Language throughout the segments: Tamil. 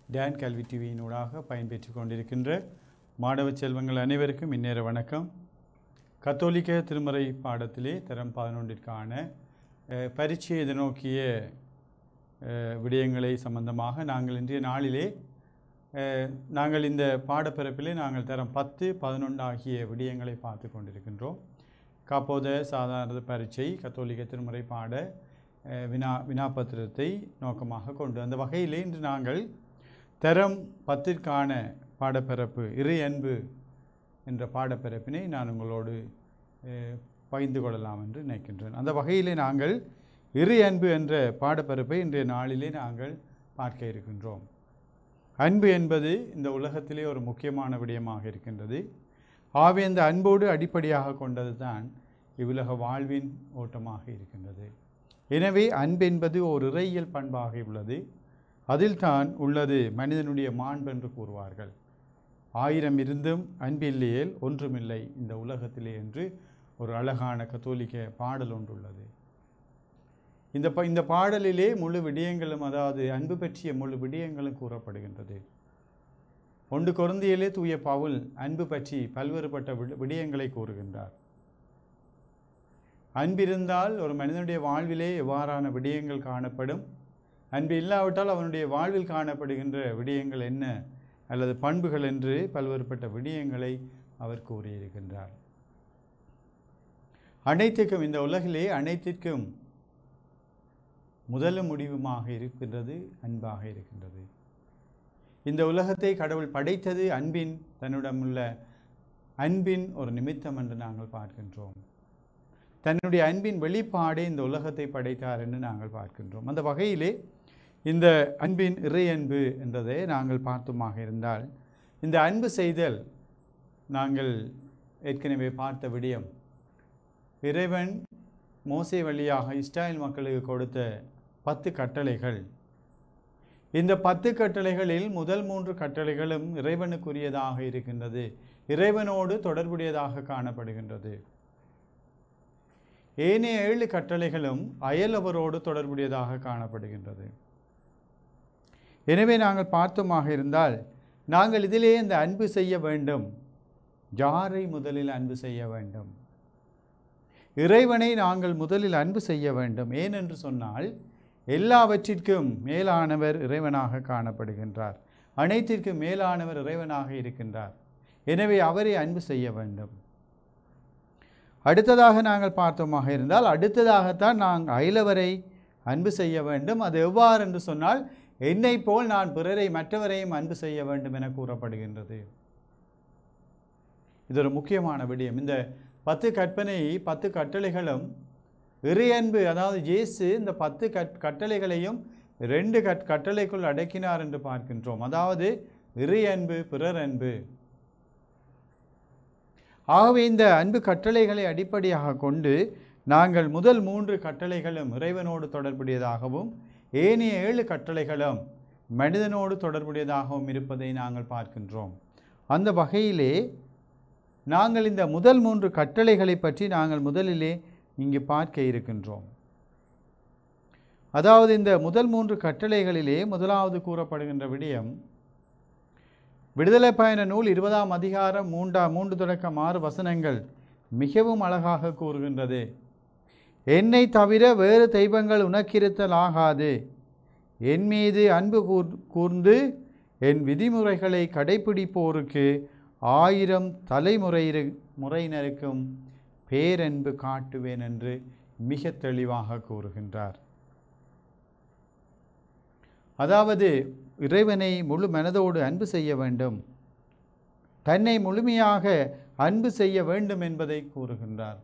டேன் கல்வி டிவியினூடாக பயன்பெற்று கொண்டிருக்கின்ற மாணவ செல்வங்கள் அனைவருக்கும் இந்நேர வணக்கம் கத்தோலிக்க திருமறை பாடத்திலே தரம் பதினொன்றிற்கான அஹ், பரீட்சை எதிர்நோக்கிய அஹ், விடயங்களை சம்பந்தமாக நாங்கள் இன்றைய நாளிலே அஹ், நாங்கள் இந்த பாடப்பிறப்பிலே நாங்கள் தரம் பத்து பதினொன்று ஆகிய விடயங்களை பார்த்து கொண்டிருக்கின்றோம் காப்போத சாதாரண பரீட்சை கத்தோலிக்க திருமுறை பாட அஹ், வினா வினாபத்திரத்தை நோக்கமாக கொண்டு அந்த வகையிலே இன்று நாங்கள் தரம் பத்திற்கான பாடப்பிறப்பு இறை அன்பு என்ற பாடப்பிறப்பினை நான் உங்களோடு அஹ், பகிர்ந்து கொள்ளலாம் என்று நினைக்கின்றேன் அந்த வகையிலே நாங்கள் இறை அன்பு என்ற பாடப்பிறப்பை இன்றைய நாளிலே நாங்கள் பார்க்க இருக்கின்றோம் அன்பு என்பது இந்த உலகத்திலே ஒரு முக்கியமான விடயமாக இருக்கின்றது ஆகவே அந்த அன்போடு அடிப்படையாக கொண்டது தான் இவ்வுலக வாழ்வின் ஓட்டமாக இருக்கின்றது எனவே அன்பு என்பது ஒரு இறையியல் பண்பாக உள்ளது அதில் தான் உள்ளது மனிதனுடைய மாண்பு என்று கூறுவார்கள் ஆயிரம் இருந்தும் அன்பில்லையேல் ஒன்றுமில்லை இந்த உலகத்திலே என்று ஒரு அழகான கத்தோலிக்க பாடல் ஒன்றுள்ளது இந்த ப இந்த பாடலிலே முழு விடயங்களும் அதாவது அன்பு பற்றிய முழு விடயங்களும் கூறப்படுகின்றது ஒன்று கொருந்தியிலே தூய பவுல் அன்பு பற்றி பல்வேறுபட்ட விட- விடயங்களை கூறுகின்றார் அன்பிருந்தால் ஒரு மனிதனுடைய வாழ்விலே எவ்வாறான விடயங்கள் காணப்படும் அன்பு இல்லாவிட்டால் அவனுடைய வாழ்வில் காணப்படுகின்ற விடயங்கள் என்ன அல்லது பண்புகள் என்று பல்வேறுபட்ட விடயங்களை அவர் கூறியிருக்கின்றார் அனைத்திற்கும் இந்த உலகிலே அனைத்திற்கும் முதலும் முடிவுமாக இருக்கின்றது அன்பாக இருக்கின்றது இந்த உலகத்தை கடவுள் படைத்தது அன்பின் தன்னிடமுள்ள அன்பின் ஒரு நிமித்தம் என்று நாங்கள் பார்க்கின்றோம் தன்னுடைய அன்பின் வெளிப்பாடே இந்த உலகத்தை படைத்தார் என்று நாங்கள் பார்க்கின்றோம் அந்த வகையிலே இந்த அன்பின் இறை அன்பு என்றதை நாங்கள் பார்த்துமாக இருந்தால் இந்த அன்பு செய்தல் நாங்கள் ஏற்கனவே பார்த்த விடயம் இறைவன் மோசே வழியாக இஸ்ராயல் மக்களுக்கு கொடுத்த பத்து கட்டளைகள் இந்த பத்து கட்டளைகளில் முதல் மூன்று கட்டளைகளும் இறைவனுக்குரியதாக இருக்கின்றது இறைவனோடு தொடர்புடையதாக காணப்படுகின்றது ஏனைய ஏழு கட்டளைகளும் அயலவரோடு தொடர்புடையதாக காணப்படுகின்றது எனவே நாங்கள் பார்த்தோமாக இருந்தால் நாங்கள் இதிலே இந்த அன்பு செய்ய வேண்டும் யாரை முதலில் அன்பு செய்ய வேண்டும் இறைவனை நாங்கள் முதலில் அன்பு செய்ய வேண்டும் ஏனென்று சொன்னால் எல்லாவற்றிற்கும் மேலானவர் இறைவனாக காணப்படுகின்றார் அனைத்திற்கும் மேலானவர் இறைவனாக இருக்கின்றார் எனவே அவரை அன்பு செய்ய வேண்டும் அடுத்ததாக நாங்கள் பார்த்தோமாக இருந்தால் அடுத்ததாகத்தான் நாங்கள் அயலவரை அன்பு செய்ய வேண்டும் அது எவ்வாறு என்று சொன்னால் என்னை போல் நான் பிறரை மற்றவரையும் அன்பு செய்ய வேண்டும் என கூறப்படுகின்றது இது ஒரு முக்கியமான விடயம் இந்த பத்து கற்பனை பத்து கட்டளைகளும் இறையன்பு அதாவது இயேசு இந்த பத்து கட் கட்டளைகளையும் ரெண்டு கட் கட்டளைக்குள் அடக்கினார் என்று பார்க்கின்றோம் அதாவது இறையன்பு பிறர் அன்பு ஆகவே இந்த அன்பு கட்டளைகளை அடிப்படையாக கொண்டு நாங்கள் முதல் மூன்று கட்டளைகளும் இறைவனோடு தொடர்புடையதாகவும் ஏனைய ஏழு கட்டளைகளும் மனிதனோடு தொடர்புடையதாகவும் இருப்பதை நாங்கள் பார்க்கின்றோம் அந்த வகையிலே நாங்கள் இந்த முதல் மூன்று கட்டளைகளை பற்றி நாங்கள் முதலிலே இங்கு பார்க்க இருக்கின்றோம் அதாவது இந்த முதல் மூன்று கட்டளைகளிலே முதலாவது கூறப்படுகின்ற விடயம் விடுதலை பயண நூல் இருபதாம் அதிகாரம் மூன்றா மூன்று தொடக்கம் ஆறு வசனங்கள் மிகவும் அழகாக கூறுகின்றது என்னை தவிர வேறு தெய்வங்கள் உனக்கிருத்தல் ஆகாது என் மீது அன்பு கூர் கூர்ந்து என் விதிமுறைகளை கடைப்பிடிப்போருக்கு ஆயிரம் தலைமுறையிரு முறையினருக்கும் பேரன்பு காட்டுவேன் என்று மிக தெளிவாக கூறுகின்றார் அதாவது இறைவனை முழு மனதோடு அன்பு செய்ய வேண்டும் தன்னை முழுமையாக அன்பு செய்ய வேண்டும் என்பதை கூறுகின்றார்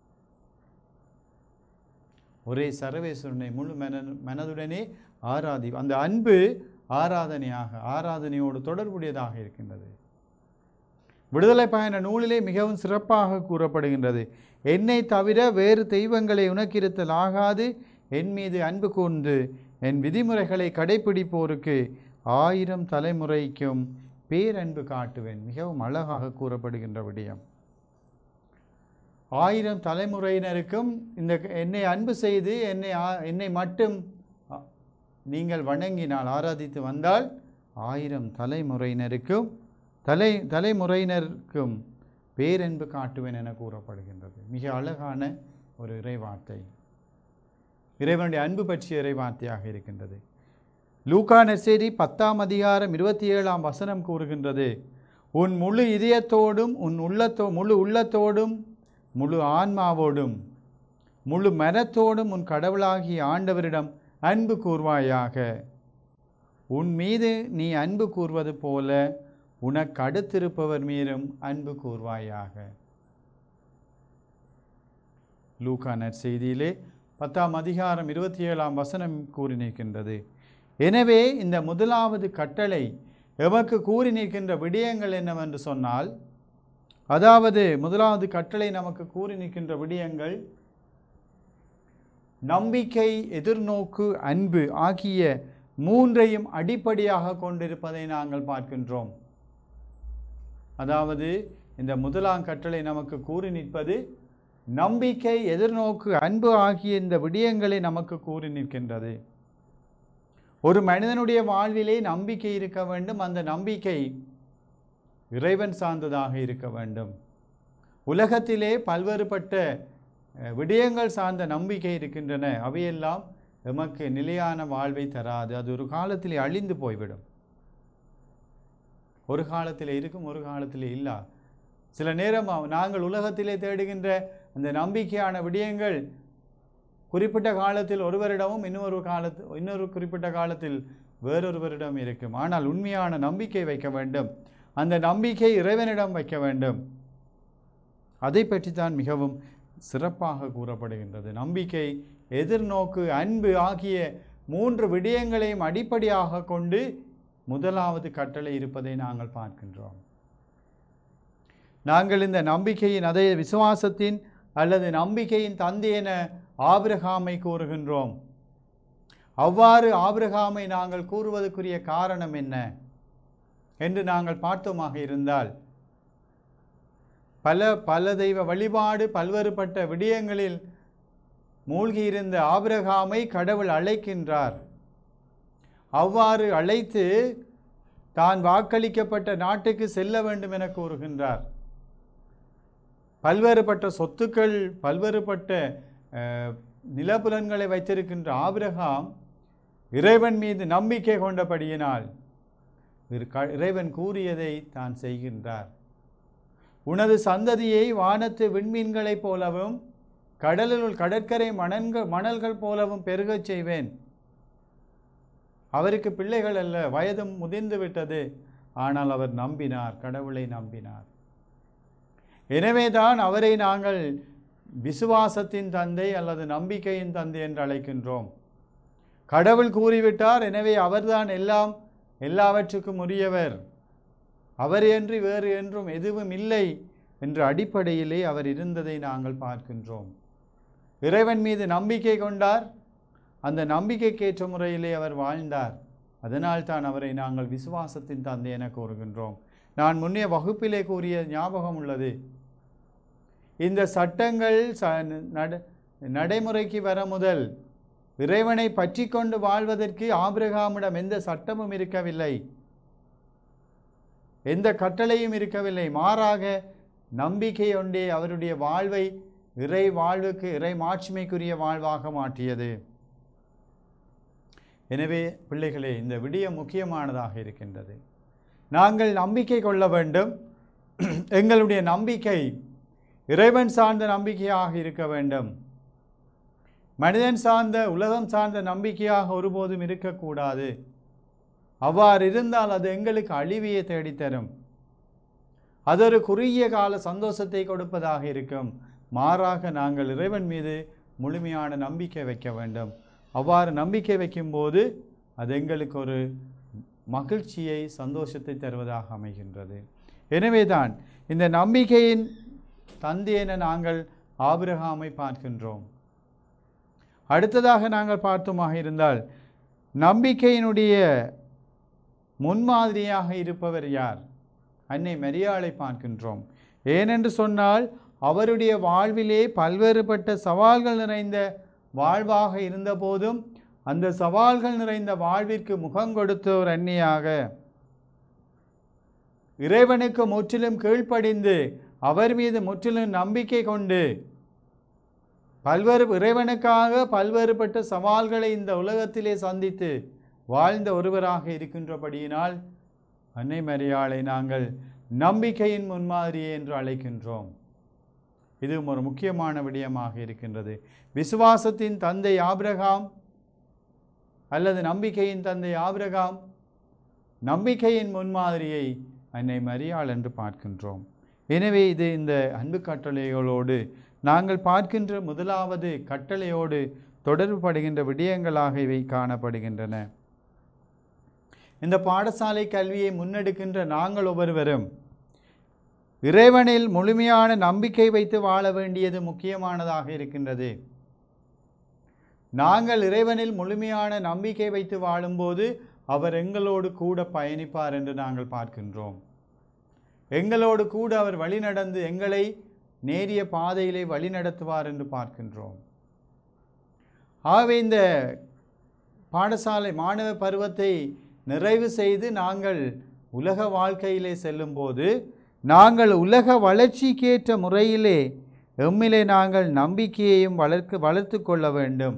ஒரே சர்வேஸ்வரனை முழு மன மனதுடனே ஆராதி அந்த அன்பு ஆராதனையாக ஆராதனையோடு தொடர்புடையதாக இருக்கின்றது விடுதலை பயண நூலிலே மிகவும் சிறப்பாக கூறப்படுகின்றது என்னை தவிர வேறு தெய்வங்களை உனக்கிருத்தல் ஆகாது என் மீது அன்பு கூர்ந்து என் விதிமுறைகளை கடைப்பிடிப்போருக்கு ஆயிரம் தலைமுறைக்கும் பேரன்பு காட்டுவேன் மிகவும் அழகாக கூறப்படுகின்ற விடயம் ஆயிரம் தலைமுறையினருக்கும் இந்த என்னை அன்பு செய்து என்னை ஆ- என்னை மட்டும் அ, நீங்கள் வணங்கினால் ஆராதித்து வந்தால் ஆயிரம் தலைமுறையினருக்கும் தலை தலைமுறையினருக்கும் பேரன்பு காட்டுவேன் என கூறப்படுகின்றது மிக அழகான ஒரு இறைவார்த்தை இறைவனுடைய அன்பு பற்றிய இறைவார்த்தையாக இருக்கின்றது லூக்கா நற்செய்தி பத்தாம் அதிகாரம் இருபத்தி ஏழாம் வசனம் கூறுகின்றது உன் முழு இதயத்தோடும் உன் உள்ளத்தோ முழு உள்ளத்தோடும் முழு ஆன்மாவோடும் முழு மனத்தோடும் உன் கடவுளாகிய ஆண்டவரிடம் அன்பு கூர்வாயாக உன் மீது நீ அன்பு கூர்வது போல உனக்கு அடுத்திருப்பவர் மீதும் அன்பு கூர்வாயாக லூக்கா நற்செய்தியிலே பத்தாம் அதிகாரம் இருபத்தி ஏழாம் வசனம் கூறி நிற்கின்றது எனவே இந்த முதலாவது கட்டளை எமக்கு கூறி நிற்கின்ற விடயங்கள் என்னவென்று சொன்னால் அதாவது முதலாவது கட்டளை நமக்கு கூறி நிற்கின்ற விடயங்கள் நம்பிக்கை எதிர்நோக்கு அன்பு ஆகிய மூன்றையும் அடிப்படையாக கொண்டிருப்பதை நாங்கள் பார்க்கின்றோம் அதாவது இந்த முதலாம் கட்டளை நமக்கு கூறி நிற்பது நம்பிக்கை எதிர்நோக்கு அன்பு ஆகிய இந்த விடயங்களை நமக்கு கூறி நிற்கின்றது ஒரு மனிதனுடைய வாழ்விலே நம்பிக்கை இருக்க வேண்டும் அந்த நம்பிக்கை இறைவன் சார்ந்ததாக இருக்க வேண்டும் உலகத்திலே பல்வேறுபட்ட அஹ், விடயங்கள் சார்ந்த நம்பிக்கை இருக்கின்றன அவையெல்லாம் எமக்கு நிலையான வாழ்வை தராது அது ஒரு காலத்திலே அழிந்து போய்விடும் ஒரு காலத்தில் இருக்கும் ஒரு காலத்தில் இல்லா சில நேரம் அவ- நாங்கள் உலகத்திலே தேடுகின்ற அந்த நம்பிக்கையான விடயங்கள் குறிப்பிட்ட காலத்தில் ஒருவரிடமும் இன்னொரு காலத்து இன்னொரு குறிப்பிட்ட காலத்தில் வேறொருவரிடம் இருக்கும் ஆனால் உண்மையான நம்பிக்கை வைக்க வேண்டும் அந்த நம்பிக்கை இறைவனிடம் வைக்க வேண்டும் அதை பற்றி தான் மிகவும் சிறப்பாக கூறப்படுகின்றது நம்பிக்கை எதிர்நோக்கு அன்பு ஆகிய மூன்று விடயங்களையும் அடிப்படையாக கொண்டு முதலாவது கட்டளை இருப்பதை நாங்கள் பார்க்கின்றோம் நாங்கள் இந்த நம்பிக்கையின் அதே விசுவாசத்தின் அல்லது நம்பிக்கையின் தந்தை என ஆபிரகாமை கூறுகின்றோம் அவ்வாறு ஆபிரகாமை நாங்கள் கூறுவதற்குரிய காரணம் என்ன என்று நாங்கள் பார்த்தோமாக இருந்தால் பல பல தெய்வ வழிபாடு பல்வேறுபட்ட விடயங்களில் மூழ்கியிருந்த ஆபிரகாமை கடவுள் அழைக்கின்றார் அவ்வாறு அழைத்து தான் வாக்களிக்கப்பட்ட நாட்டுக்கு செல்ல வேண்டும் என கூறுகின்றார் பல்வேறுபட்ட சொத்துக்கள் பல்வேறுபட்ட அஹ், நிலப்புலன்களை வைத்திருக்கின்ற ஆபிரகாம் இறைவன் மீது நம்பிக்கை கொண்டபடியினால் இரு- க- இறைவன் கூறியதை தான் செய்கின்றார் உனது சந்ததியை வானத்து விண்மீன்களைப் போலவும் கடலில் கடற்கரை மணன்கள் மணல்கள் போலவும் பெருகச் செய்வேன் அவருக்கு பிள்ளைகள் அல்ல வயதும் முதிர்ந்து விட்டது ஆனால் அவர் நம்பினார் கடவுளை நம்பினார் எனவேதான் அவரை நாங்கள் விசுவாசத்தின் தந்தை அல்லது நம்பிக்கையின் தந்தை என்று அழைக்கின்றோம் கடவுள் கூறிவிட்டார் எனவே அவர்தான் எல்லாம் எல்லாவற்றுக்கும் உரியவர் அவர் என்று வேறு என்றும் எதுவும் இல்லை என்ற அடிப்படையிலே அவர் இருந்ததை நாங்கள் பார்க்கின்றோம் இறைவன் மீது நம்பிக்கை கொண்டார் அந்த நம்பிக்கைக்கேற்ற முறையிலே அவர் வாழ்ந்தார் அதனால் தான் அவரை நாங்கள் விசுவாசத்தின் தந்தை என கூறுகின்றோம் நான் முன்னே வகுப்பிலே கூறிய ஞாபகம் உள்ளது இந்த சட்டங்கள் ச நட நடைமுறைக்கு வர முதல் இறைவனை பற்றி கொண்டு வாழ்வதற்கு ஆபிரகாமிடம் எந்த சட்டமும் இருக்கவில்லை எந்த கட்டளையும் இருக்கவில்லை மாறாக நம்பிக்கை ஒன்றே அவருடைய வாழ்வை இறை வாழ்வுக்கு இறை மாட்சிமைக்குரிய வாழ்வாக மாற்றியது எனவே பிள்ளைகளே இந்த விடயம் முக்கியமானதாக இருக்கின்றது நாங்கள் நம்பிக்கை கொள்ள வேண்டும் எங்களுடைய நம்பிக்கை இறைவன் சார்ந்த நம்பிக்கையாக இருக்க வேண்டும் மனிதன் சார்ந்த உலகம் சார்ந்த நம்பிக்கையாக ஒருபோதும் இருக்கக்கூடாது அவ்வாறு இருந்தால் அது எங்களுக்கு அழிவையை தேடித்தரும் அது ஒரு குறுகிய கால சந்தோஷத்தை கொடுப்பதாக இருக்கும் மாறாக நாங்கள் இறைவன் மீது முழுமையான நம்பிக்கை வைக்க வேண்டும் அவ்வாறு நம்பிக்கை வைக்கும்போது அது எங்களுக்கு ஒரு மகிழ்ச்சியை சந்தோஷத்தை தருவதாக அமைகின்றது எனவேதான் இந்த நம்பிக்கையின் தந்தை என நாங்கள் ஆபிரகாமை பார்க்கின்றோம் அடுத்ததாக நாங்கள் பார்த்தோமாக இருந்தால் நம்பிக்கையினுடைய முன்மாதிரியாக இருப்பவர் யார் அன்னை மரியாளை பார்க்கின்றோம் ஏனென்று சொன்னால் அவருடைய வாழ்விலே பல்வேறுபட்ட சவால்கள் நிறைந்த வாழ்வாக இருந்தபோதும் அந்த சவால்கள் நிறைந்த வாழ்விற்கு முகம் கொடுத்த ஒரு அன்னியாக இறைவனுக்கு முற்றிலும் கீழ்ப்படிந்து அவர் மீது முற்றிலும் நம்பிக்கை கொண்டு பல்வேறு இறைவனுக்காக பல்வேறுபட்ட சவால்களை இந்த உலகத்திலே சந்தித்து வாழ்ந்த ஒருவராக இருக்கின்றபடியினால் அன்னை மரியாளை நாங்கள் நம்பிக்கையின் முன்மாதிரி என்று அழைக்கின்றோம் இது ஒரு முக்கியமான விடயமாக இருக்கின்றது விசுவாசத்தின் தந்தை ஆபிரகாம் அல்லது நம்பிக்கையின் தந்தை ஆபிரகாம் நம்பிக்கையின் முன்மாதிரியை அன்னை மரியாள் என்று பார்க்கின்றோம் எனவே இது இந்த அன்பு கட்டளைகளோடு நாங்கள் பார்க்கின்ற முதலாவது கட்டளையோடு தொடர்புபடுகின்ற விடயங்களாக இவை காணப்படுகின்றன இந்த பாடசாலை கல்வியை முன்னெடுக்கின்ற நாங்கள் ஒவ்வொருவரும் இறைவனில் முழுமையான நம்பிக்கை வைத்து வாழ வேண்டியது முக்கியமானதாக இருக்கின்றது நாங்கள் இறைவனில் முழுமையான நம்பிக்கை வைத்து வாழும்போது அவர் எங்களோடு கூட பயணிப்பார் என்று நாங்கள் பார்க்கின்றோம் எங்களோடு கூட அவர் வழிநடந்து எங்களை நேரிய பாதையிலே வழிநடத்துவார் என்று பார்க்கின்றோம் ஆகவே இந்த பாடசாலை மாணவ பருவத்தை நிறைவு செய்து நாங்கள் உலக வாழ்க்கையிலே செல்லும்போது நாங்கள் உலக வளர்ச்சிக்கேற்ற முறையிலே எம்மிலே நாங்கள் நம்பிக்கையையும் வளர்க்க வளர்த்து கொள்ள வேண்டும்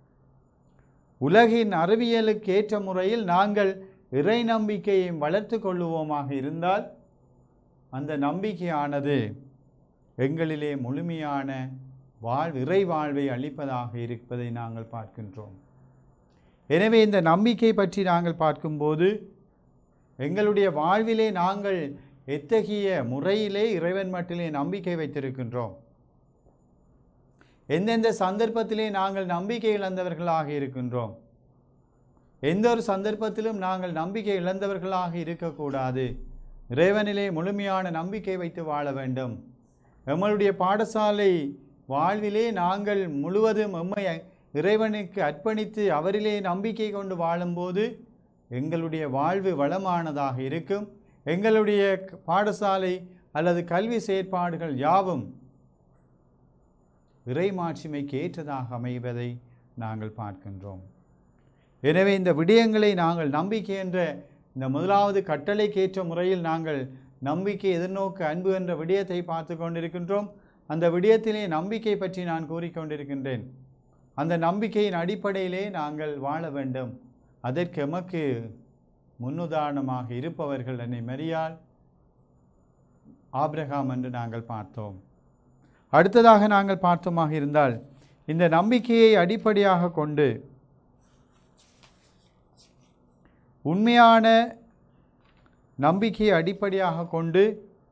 உலகின் அறிவியலுக்கு ஏற்ற முறையில் நாங்கள் இறை நம்பிக்கையையும் வளர்த்து கொள்ளுவோமாக இருந்தால் அந்த நம்பிக்கையானது எங்களிலே முழுமையான வாழ் இறை வாழ்வை அளிப்பதாக இருப்பதை நாங்கள் பார்க்கின்றோம் எனவே இந்த நம்பிக்கை பற்றி நாங்கள் பார்க்கும்போது எங்களுடைய வாழ்விலே நாங்கள் எத்தகைய முறையிலே இறைவன் மட்டிலே நம்பிக்கை வைத்திருக்கின்றோம் எந்தெந்த சந்தர்ப்பத்திலே நாங்கள் நம்பிக்கை இழந்தவர்களாக இருக்கின்றோம் எந்த ஒரு சந்தர்ப்பத்திலும் நாங்கள் நம்பிக்கை இழந்தவர்களாக இருக்கக்கூடாது இறைவனிலே முழுமையான நம்பிக்கை வைத்து வாழ வேண்டும் எங்களுடைய பாடசாலை வாழ்விலே நாங்கள் முழுவதும் எம்மை இறைவனுக்கு அர்ப்பணித்து அவரிலே நம்பிக்கை கொண்டு வாழும்போது எங்களுடைய வாழ்வு வளமானதாக இருக்கும் எங்களுடைய க- பாடசாலை அல்லது கல்வி செயற்பாடுகள் யாவும் இறைமாட்சிமைக்கு ஏற்றதாக அமைவதை நாங்கள் பார்க்கின்றோம் எனவே இந்த விடயங்களை நாங்கள் நம்பிக்கை என்ற இந்த முதலாவது கட்டளைக்கேற்ற முறையில் நாங்கள் நம்பிக்கை எதிர்நோக்கு அன்பு என்ற விடயத்தை பார்த்து கொண்டிருக்கின்றோம் அந்த விடயத்திலே நம்பிக்கை பற்றி நான் கூறிக்கொண்டிருக்கின்றேன் அந்த நம்பிக்கையின் அடிப்படையிலே நாங்கள் வாழ வேண்டும் அதற்கு எமக்கு முன்னுதாரணமாக இருப்பவர்கள் என்னை மரியாள் ஆபிரகாம் என்று நாங்கள் பார்த்தோம் அடுத்ததாக நாங்கள் பார்த்தோமாக இருந்தால் இந்த நம்பிக்கையை அடிப்படையாக கொண்டு உண்மையான நம்பிக்கையை அடிப்படையாக கொண்டு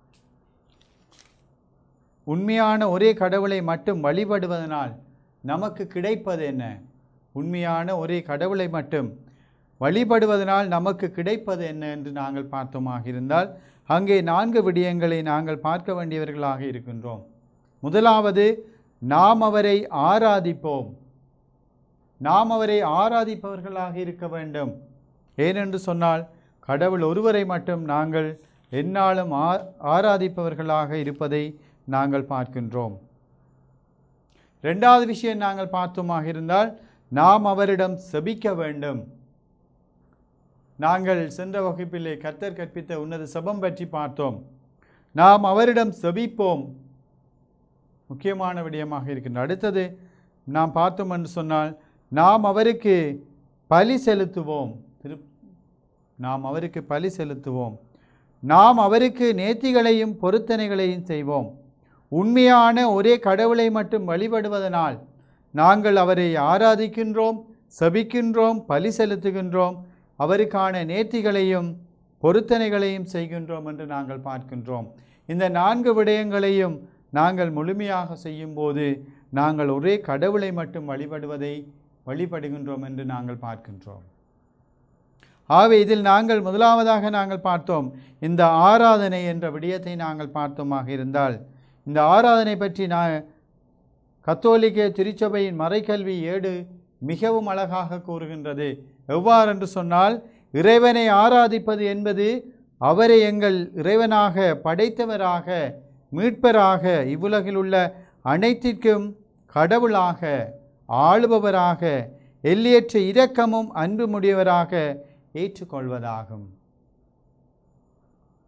உண்மையான ஒரே கடவுளை மட்டும் வழிபடுவதனால் நமக்கு கிடைப்பது என்ன உண்மையான ஒரே கடவுளை மட்டும் வழிபடுவதனால் நமக்கு கிடைப்பது என்ன என்று நாங்கள் பார்த்தோமாக இருந்தால் அங்கே நான்கு விடயங்களை நாங்கள் பார்க்க வேண்டியவர்களாக இருக்கின்றோம் முதலாவது நாம் அவரை ஆராதிப்போம் நாம் அவரை ஆராதிப்பவர்களாக இருக்க வேண்டும் ஏனென்று சொன்னால் கடவுள் ஒருவரை மட்டும் நாங்கள் எந்நாளும் ஆ ஆராதிப்பவர்களாக இருப்பதை நாங்கள் பார்க்கின்றோம் ரெண்டாவது விஷயம் நாங்கள் பார்த்தோமாக இருந்தால் நாம் அவரிடம் செபிக்க வேண்டும் நாங்கள் சென்ற வகுப்பிலே கர்த்தர் கற்பித்த உன்னத செபம் பற்றி பார்த்தோம் நாம் அவரிடம் செபிப்போம் முக்கியமான விடயமாக இருக்கின்ற அடுத்தது நாம் பார்த்தோம் என்று சொன்னால் நாம் அவருக்கு பலி செலுத்துவோம் திரு நாம் அவருக்கு பலி செலுத்துவோம் நாம் அவருக்கு நேர்த்திகளையும் பொருத்தனைகளையும் செய்வோம் உண்மையான ஒரே கடவுளை மட்டும் வழிபடுவதனால் நாங்கள் அவரை ஆராதிக்கின்றோம் செபிக்கின்றோம் பலி செலுத்துகின்றோம் அவருக்கான நேர்த்திகளையும் பொருத்தனைகளையும் செய்கின்றோம் என்று நாங்கள் பார்க்கின்றோம் இந்த நான்கு விடயங்களையும் நாங்கள் முழுமையாக செய்யும்போது நாங்கள் ஒரே கடவுளை மட்டும் வழிபடுவதை வழிபடுகின்றோம் என்று நாங்கள் பார்க்கின்றோம் ஆகவே இதில் நாங்கள் முதலாவதாக நாங்கள் பார்த்தோம் இந்த ஆராதனை என்ற விடயத்தை நாங்கள் பார்த்தோமாக இருந்தால் இந்த ஆராதனை பற்றி நான் கத்தோலிக்க திருச்சபையின் மறைக்கல்வி ஏடு மிகவும் அழகாக கூறுகின்றது எவ்வாறென்று சொன்னால் இறைவனை ஆராதிப்பது என்பது அவரை எங்கள் இறைவனாக படைத்தவராக மீட்பராக இவ்வுலகில் உள்ள அனைத்திற்கும் கடவுளாக ஆளுபவராக எல்லையற்ற இரக்கமும் அன்புமுடையவராக ஏற்றுக்கொள்வதாகும்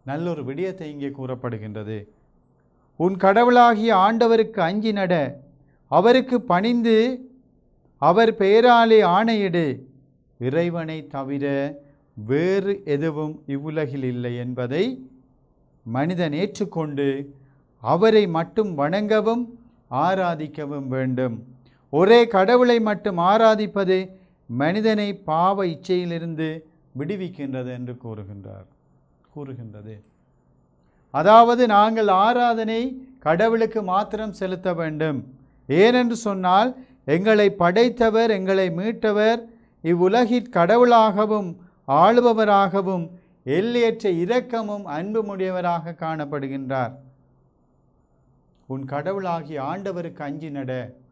நல்லொரு விடயத்தை இங்கே கூறப்படுகின்றது உன் கடவுளாகிய ஆண்டவருக்கு அஞ்சி நட அவருக்கு பணிந்து அவர் பெயராலே ஆணையிடு இறைவனை தவிர வேறு எதுவும் இவ்வுலகில் இல்லை என்பதை மனிதன் ஏற்றுக்கொண்டு அவரை மட்டும் வணங்கவும் ஆராதிக்கவும் வேண்டும் ஒரே கடவுளை மட்டும் ஆராதிப்பது மனிதனை பாவ இச்சையிலிருந்து விடுவிக்கின்றது என்று கூறுகின்றார் கூறுகின்றது அதாவது நாங்கள் ஆராதனை கடவுளுக்கு மாத்திரம் செலுத்த வேண்டும் ஏனென்று சொன்னால் எங்களை படைத்தவர் எங்களை மீட்டவர் இவ்வுலகிற் கடவுளாகவும் ஆளுபவராகவும் எல்லையற்ற இரக்கமும் அன்புமுடையவராக காணப்படுகின்றார் உன் கடவுளாகிய ஆண்டவருக்கு அஞ்சி நட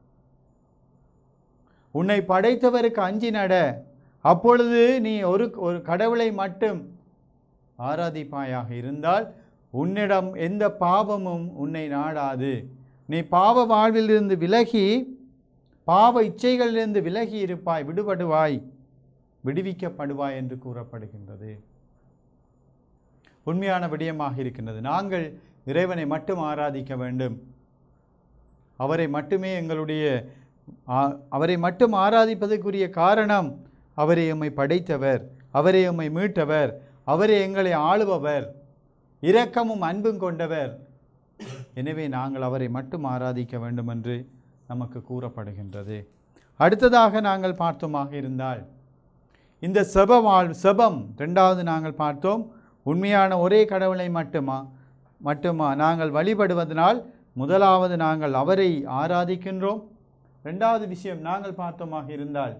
உன்னை படைத்தவருக்கு அஞ்சி நட அப்பொழுது நீ ஒரு ஒரு கடவுளை மட்டும் ஆராதிப்பாயாக இருந்தால் உன்னிடம் எந்த பாவமும் உன்னை நாடாது நீ பாவ வாழ்விலிருந்து விலகி பாவ இச்சைகளிலிருந்து விலகி இருப்பாய் விடுபடுவாய் விடுவிக்கப்படுவாய் என்று கூறப்படுகின்றது உண்மையான விடயமாக இருக்கின்றது நாங்கள் இறைவனை மட்டும் ஆராதிக்க வேண்டும் அவரை மட்டுமே எங்களுடைய ஆ- அவரை மட்டும் ஆராதிப்பதற்குரிய காரணம் அவரை எம்மை படைத்தவர் அவரை எம்மை மீட்டவர் அவரை எங்களை ஆளுபவர் இரக்கமும் அன்பும் கொண்டவர் எனவே நாங்கள் அவரை மட்டும் ஆராதிக்க வேண்டும் என்று நமக்கு கூறப்படுகின்றது அடுத்ததாக நாங்கள் பார்த்தோமாக இருந்தால் இந்த செப வாழ் செபம் ரெண்டாவது நாங்கள் பார்த்தோம் உண்மையான ஒரே கடவுளை மட்டுமா மட்டுமா நாங்கள் வழிபடுவதனால் முதலாவது நாங்கள் அவரை ஆராதிக்கின்றோம் ரெண்டாவது விஷயம் நாங்கள் பார்த்தோமாக இருந்தால்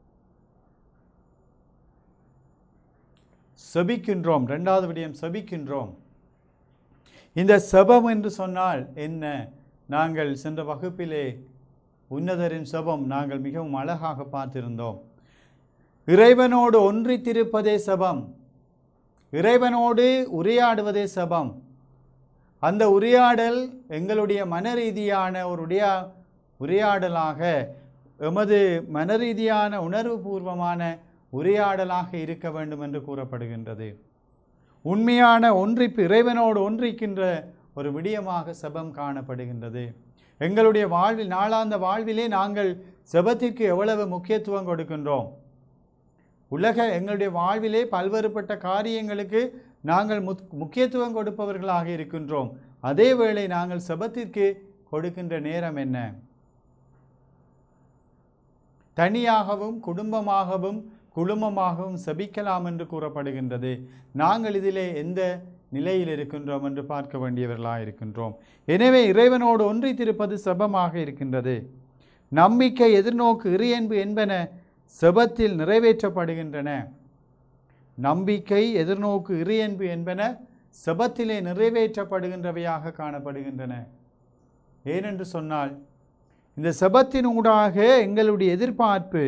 செபிக்கின்றோம் ரெண்டாவது விடயம் செபிக்கின்றோம் இந்த செபம் என்று சொன்னால் என்ன நாங்கள் சென்ற வகுப்பிலே உன்னதரின் செபம் நாங்கள் மிகவும் அழகாக பார்த்திருந்தோம் இறைவனோடு ஒன்றித்திருப்பதே செபம் இறைவனோடு உரையாடுவதே செபம் அந்த உரையாடல் எங்களுடைய மனரீதியான ஒரு உரையா உரையாடலாக எமது மனரீதியான உணர்வுபூர்வமான உரையாடலாக இருக்க வேண்டும் என்று கூறப்படுகின்றது உண்மையான ஒன்றிப்பு இறைவனோடு ஒன்றிக்கின்ற ஒரு விடயமாக செபம் காணப்படுகின்றது எங்களுடைய வாழ்வில் நாளாந்த வாழ்விலே நாங்கள் செபத்திற்கு எவ்வளவு முக்கியத்துவம் கொடுக்கின்றோம் உலக எங்களுடைய வாழ்விலே பல்வேறுபட்ட காரியங்களுக்கு நாங்கள் முத் முக்கியத்துவம் கொடுப்பவர்களாக இருக்கின்றோம் அதே வேளை நாங்கள் செபத்திற்கு கொடுக்கின்ற நேரம் என்ன தனியாகவும் குடும்பமாகவும் குழுமமாகவும் செபிக்கலாம் என்று கூறப்படுகின்றது நாங்கள் இதிலே எந்த நிலையில் இருக்கின்றோம் என்று பார்க்க வேண்டியவர்களாக இருக்கின்றோம் எனவே இறைவனோடு ஒன்றித்திருப்பது செபமாக இருக்கின்றது நம்பிக்கை எதிர்நோக்கு இறையன்பு என்பன செபத்தில் நிறைவேற்றப்படுகின்றன நம்பிக்கை எதிர்நோக்கு இறையன்பு என்பன செபத்திலே நிறைவேற்றப்படுகின்றவையாக காணப்படுகின்றன ஏனென்று சொன்னால் இந்த செபத்தின் ஊடாக எங்களுடைய எதிர்பார்ப்பு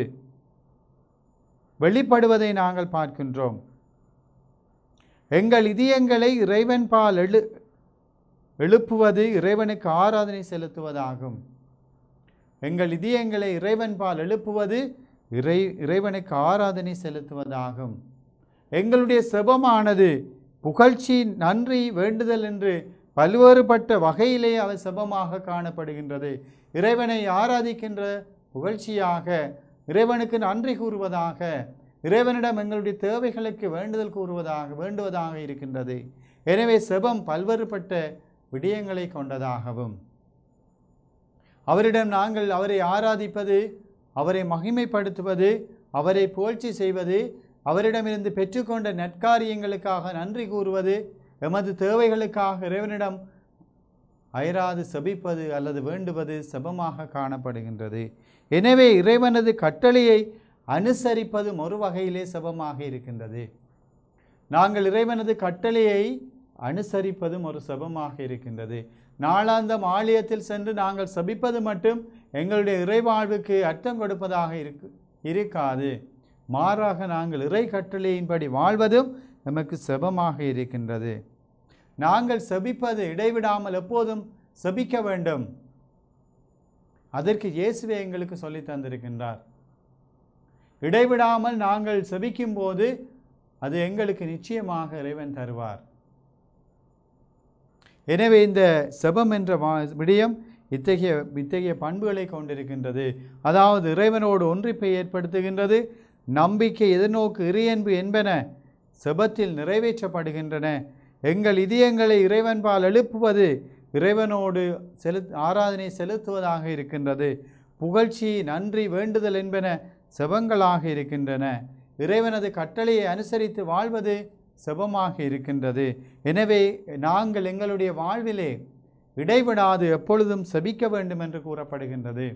வெளிப்படுவதை நாங்கள் பார்க்கின்றோம் எங்கள் இதயங்களை இறைவன் பால் எழு எழுப்புவது இறைவனுக்கு ஆராதனை செலுத்துவதாகும் எங்கள் இதயங்களை இறைவன் பால் எழுப்புவது இறை இறைவனுக்கு ஆராதனை செலுத்துவதாகும் எங்களுடைய செபமானது புகழ்ச்சி நன்றி வேண்டுதல் என்று பல்வேறுபட்ட வகையிலே அவர் செபமாக காணப்படுகின்றது இறைவனை ஆராதிக்கின்ற புகழ்ச்சியாக இறைவனுக்கு நன்றி கூறுவதாக இறைவனிடம் எங்களுடைய தேவைகளுக்கு வேண்டுதல் கூறுவதாக வேண்டுவதாக இருக்கின்றது எனவே செபம் பல்வேறுபட்ட விடயங்களை கொண்டதாகவும் அவரிடம் நாங்கள் அவரை ஆராதிப்பது அவரை மகிமைப்படுத்துவது அவரை புகழ்ச்சி செய்வது அவரிடமிருந்து பெற்றுக்கொண்ட நற்காரியங்களுக்காக நன்றி கூறுவது எமது தேவைகளுக்காக இறைவனிடம் அயராது செபிப்பது அல்லது வேண்டுவது செபமாக காணப்படுகின்றது எனவே இறைவனது கட்டளையை அனுசரிப்பதும் ஒரு வகையிலே செபமாக இருக்கின்றது நாங்கள் இறைவனது கட்டளையை அனுசரிப்பதும் ஒரு செபமாக இருக்கின்றது நாளாந்தம் ஆலயத்தில் சென்று நாங்கள் செபிப்பது மட்டும் எங்களுடைய இறைவாழ்வுக்கு அர்த்தம் கொடுப்பதாக இருக்கு இருக்காது மாறாக நாங்கள் இறை கட்டளையின்படி வாழ்வதும் நமக்கு செபமாக இருக்கின்றது நாங்கள் செபிப்பது இடைவிடாமல் எப்போதும் செபிக்க வேண்டும் அதற்கு இயேசுவே எங்களுக்கு சொல்லித் தந்திருக்கின்றார் இடைவிடாமல் நாங்கள் செபிக்கும்போது அது எங்களுக்கு நிச்சயமாக இறைவன் தருவார் எனவே இந்த செபம் என்ற வா- விடயம் இத்தகைய இத்தகைய பண்புகளை கொண்டிருக்கின்றது அதாவது இறைவனோடு ஒன்றிப்பை ஏற்படுத்துகின்றது நம்பிக்கை எதிர்நோக்கு இறையன்பு என்பன செபத்தில் நிறைவேற்றப்படுகின்றன எங்கள் இதயங்களை இறைவன்பால் எழுப்புவது இறைவனோடு செலு ஆராதனை செலுத்துவதாக இருக்கின்றது புகழ்ச்சி நன்றி வேண்டுதல் என்பன செபங்களாக இருக்கின்றன இறைவனது கட்டளையை அனுசரித்து வாழ்வது செபமாக இருக்கின்றது எனவே நாங்கள் எங்களுடைய வாழ்விலே இடைவிடாது எப்பொழுதும் செபிக்க வேண்டும் என்று கூறப்படுகின்றது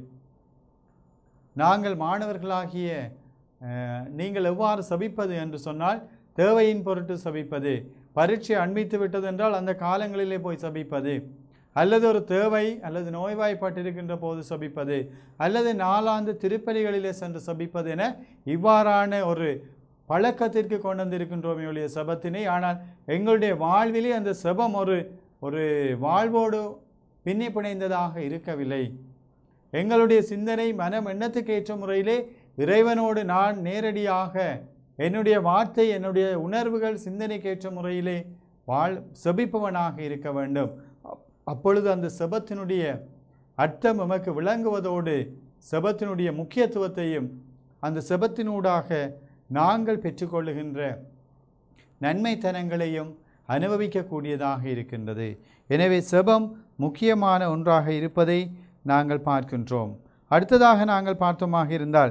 நாங்கள் மாணவர்களாகிய அஹ், நீங்கள் எவ்வாறு சபிப்பது என்று சொன்னால் தேவையின் பொருட்டு சபிப்பது பரீட்சை அண்மித்து விட்டது என்றால் அந்த காலங்களிலே போய் சபிப்பது அல்லது ஒரு தேவை அல்லது நோய்வாய்ப்பட்டிருக்கின்ற போது சபிப்பது அல்லது நாளாந்து திருப்பலிகளிலே சென்று சபிப்பது என இவ்வாறான ஒரு பழக்கத்திற்கு கொண்டு வந்திருக்கின்றோமே ஒழிய செபத்தினை ஆனால் எங்களுடைய வாழ்விலே அந்த செபம் ஒரு ஒரு வாழ்வோடு பின்னி பிணைந்ததாக இருக்கவில்லை எங்களுடைய சிந்தனை மனம் எண்ணத்துக்கு ஏற்ற முறையிலே இறைவனோடு நான் நேரடியாக என்னுடைய வார்த்தை என்னுடைய உணர்வுகள் சிந்தனைக்கு ஏற்ற முறையிலே வாழ் செபிப்பவனாக இருக்க வேண்டும் அப்- அப்பொழுது அந்த செபத்தினுடைய அர்த்தம் எமக்கு விளங்குவதோடு செபத்தினுடைய முக்கியத்துவத்தையும் அந்த செபத்தினூடாக நாங்கள் பெற்றுக்கொள்ளுகின்ற நன்மைத்தனங்களையும் அனுபவிக்கக்கூடியதாக இருக்கின்றது எனவே செபம் முக்கியமான ஒன்றாக இருப்பதை நாங்கள் பார்க்கின்றோம் அடுத்ததாக நாங்கள் பார்த்தோமாக இருந்தால்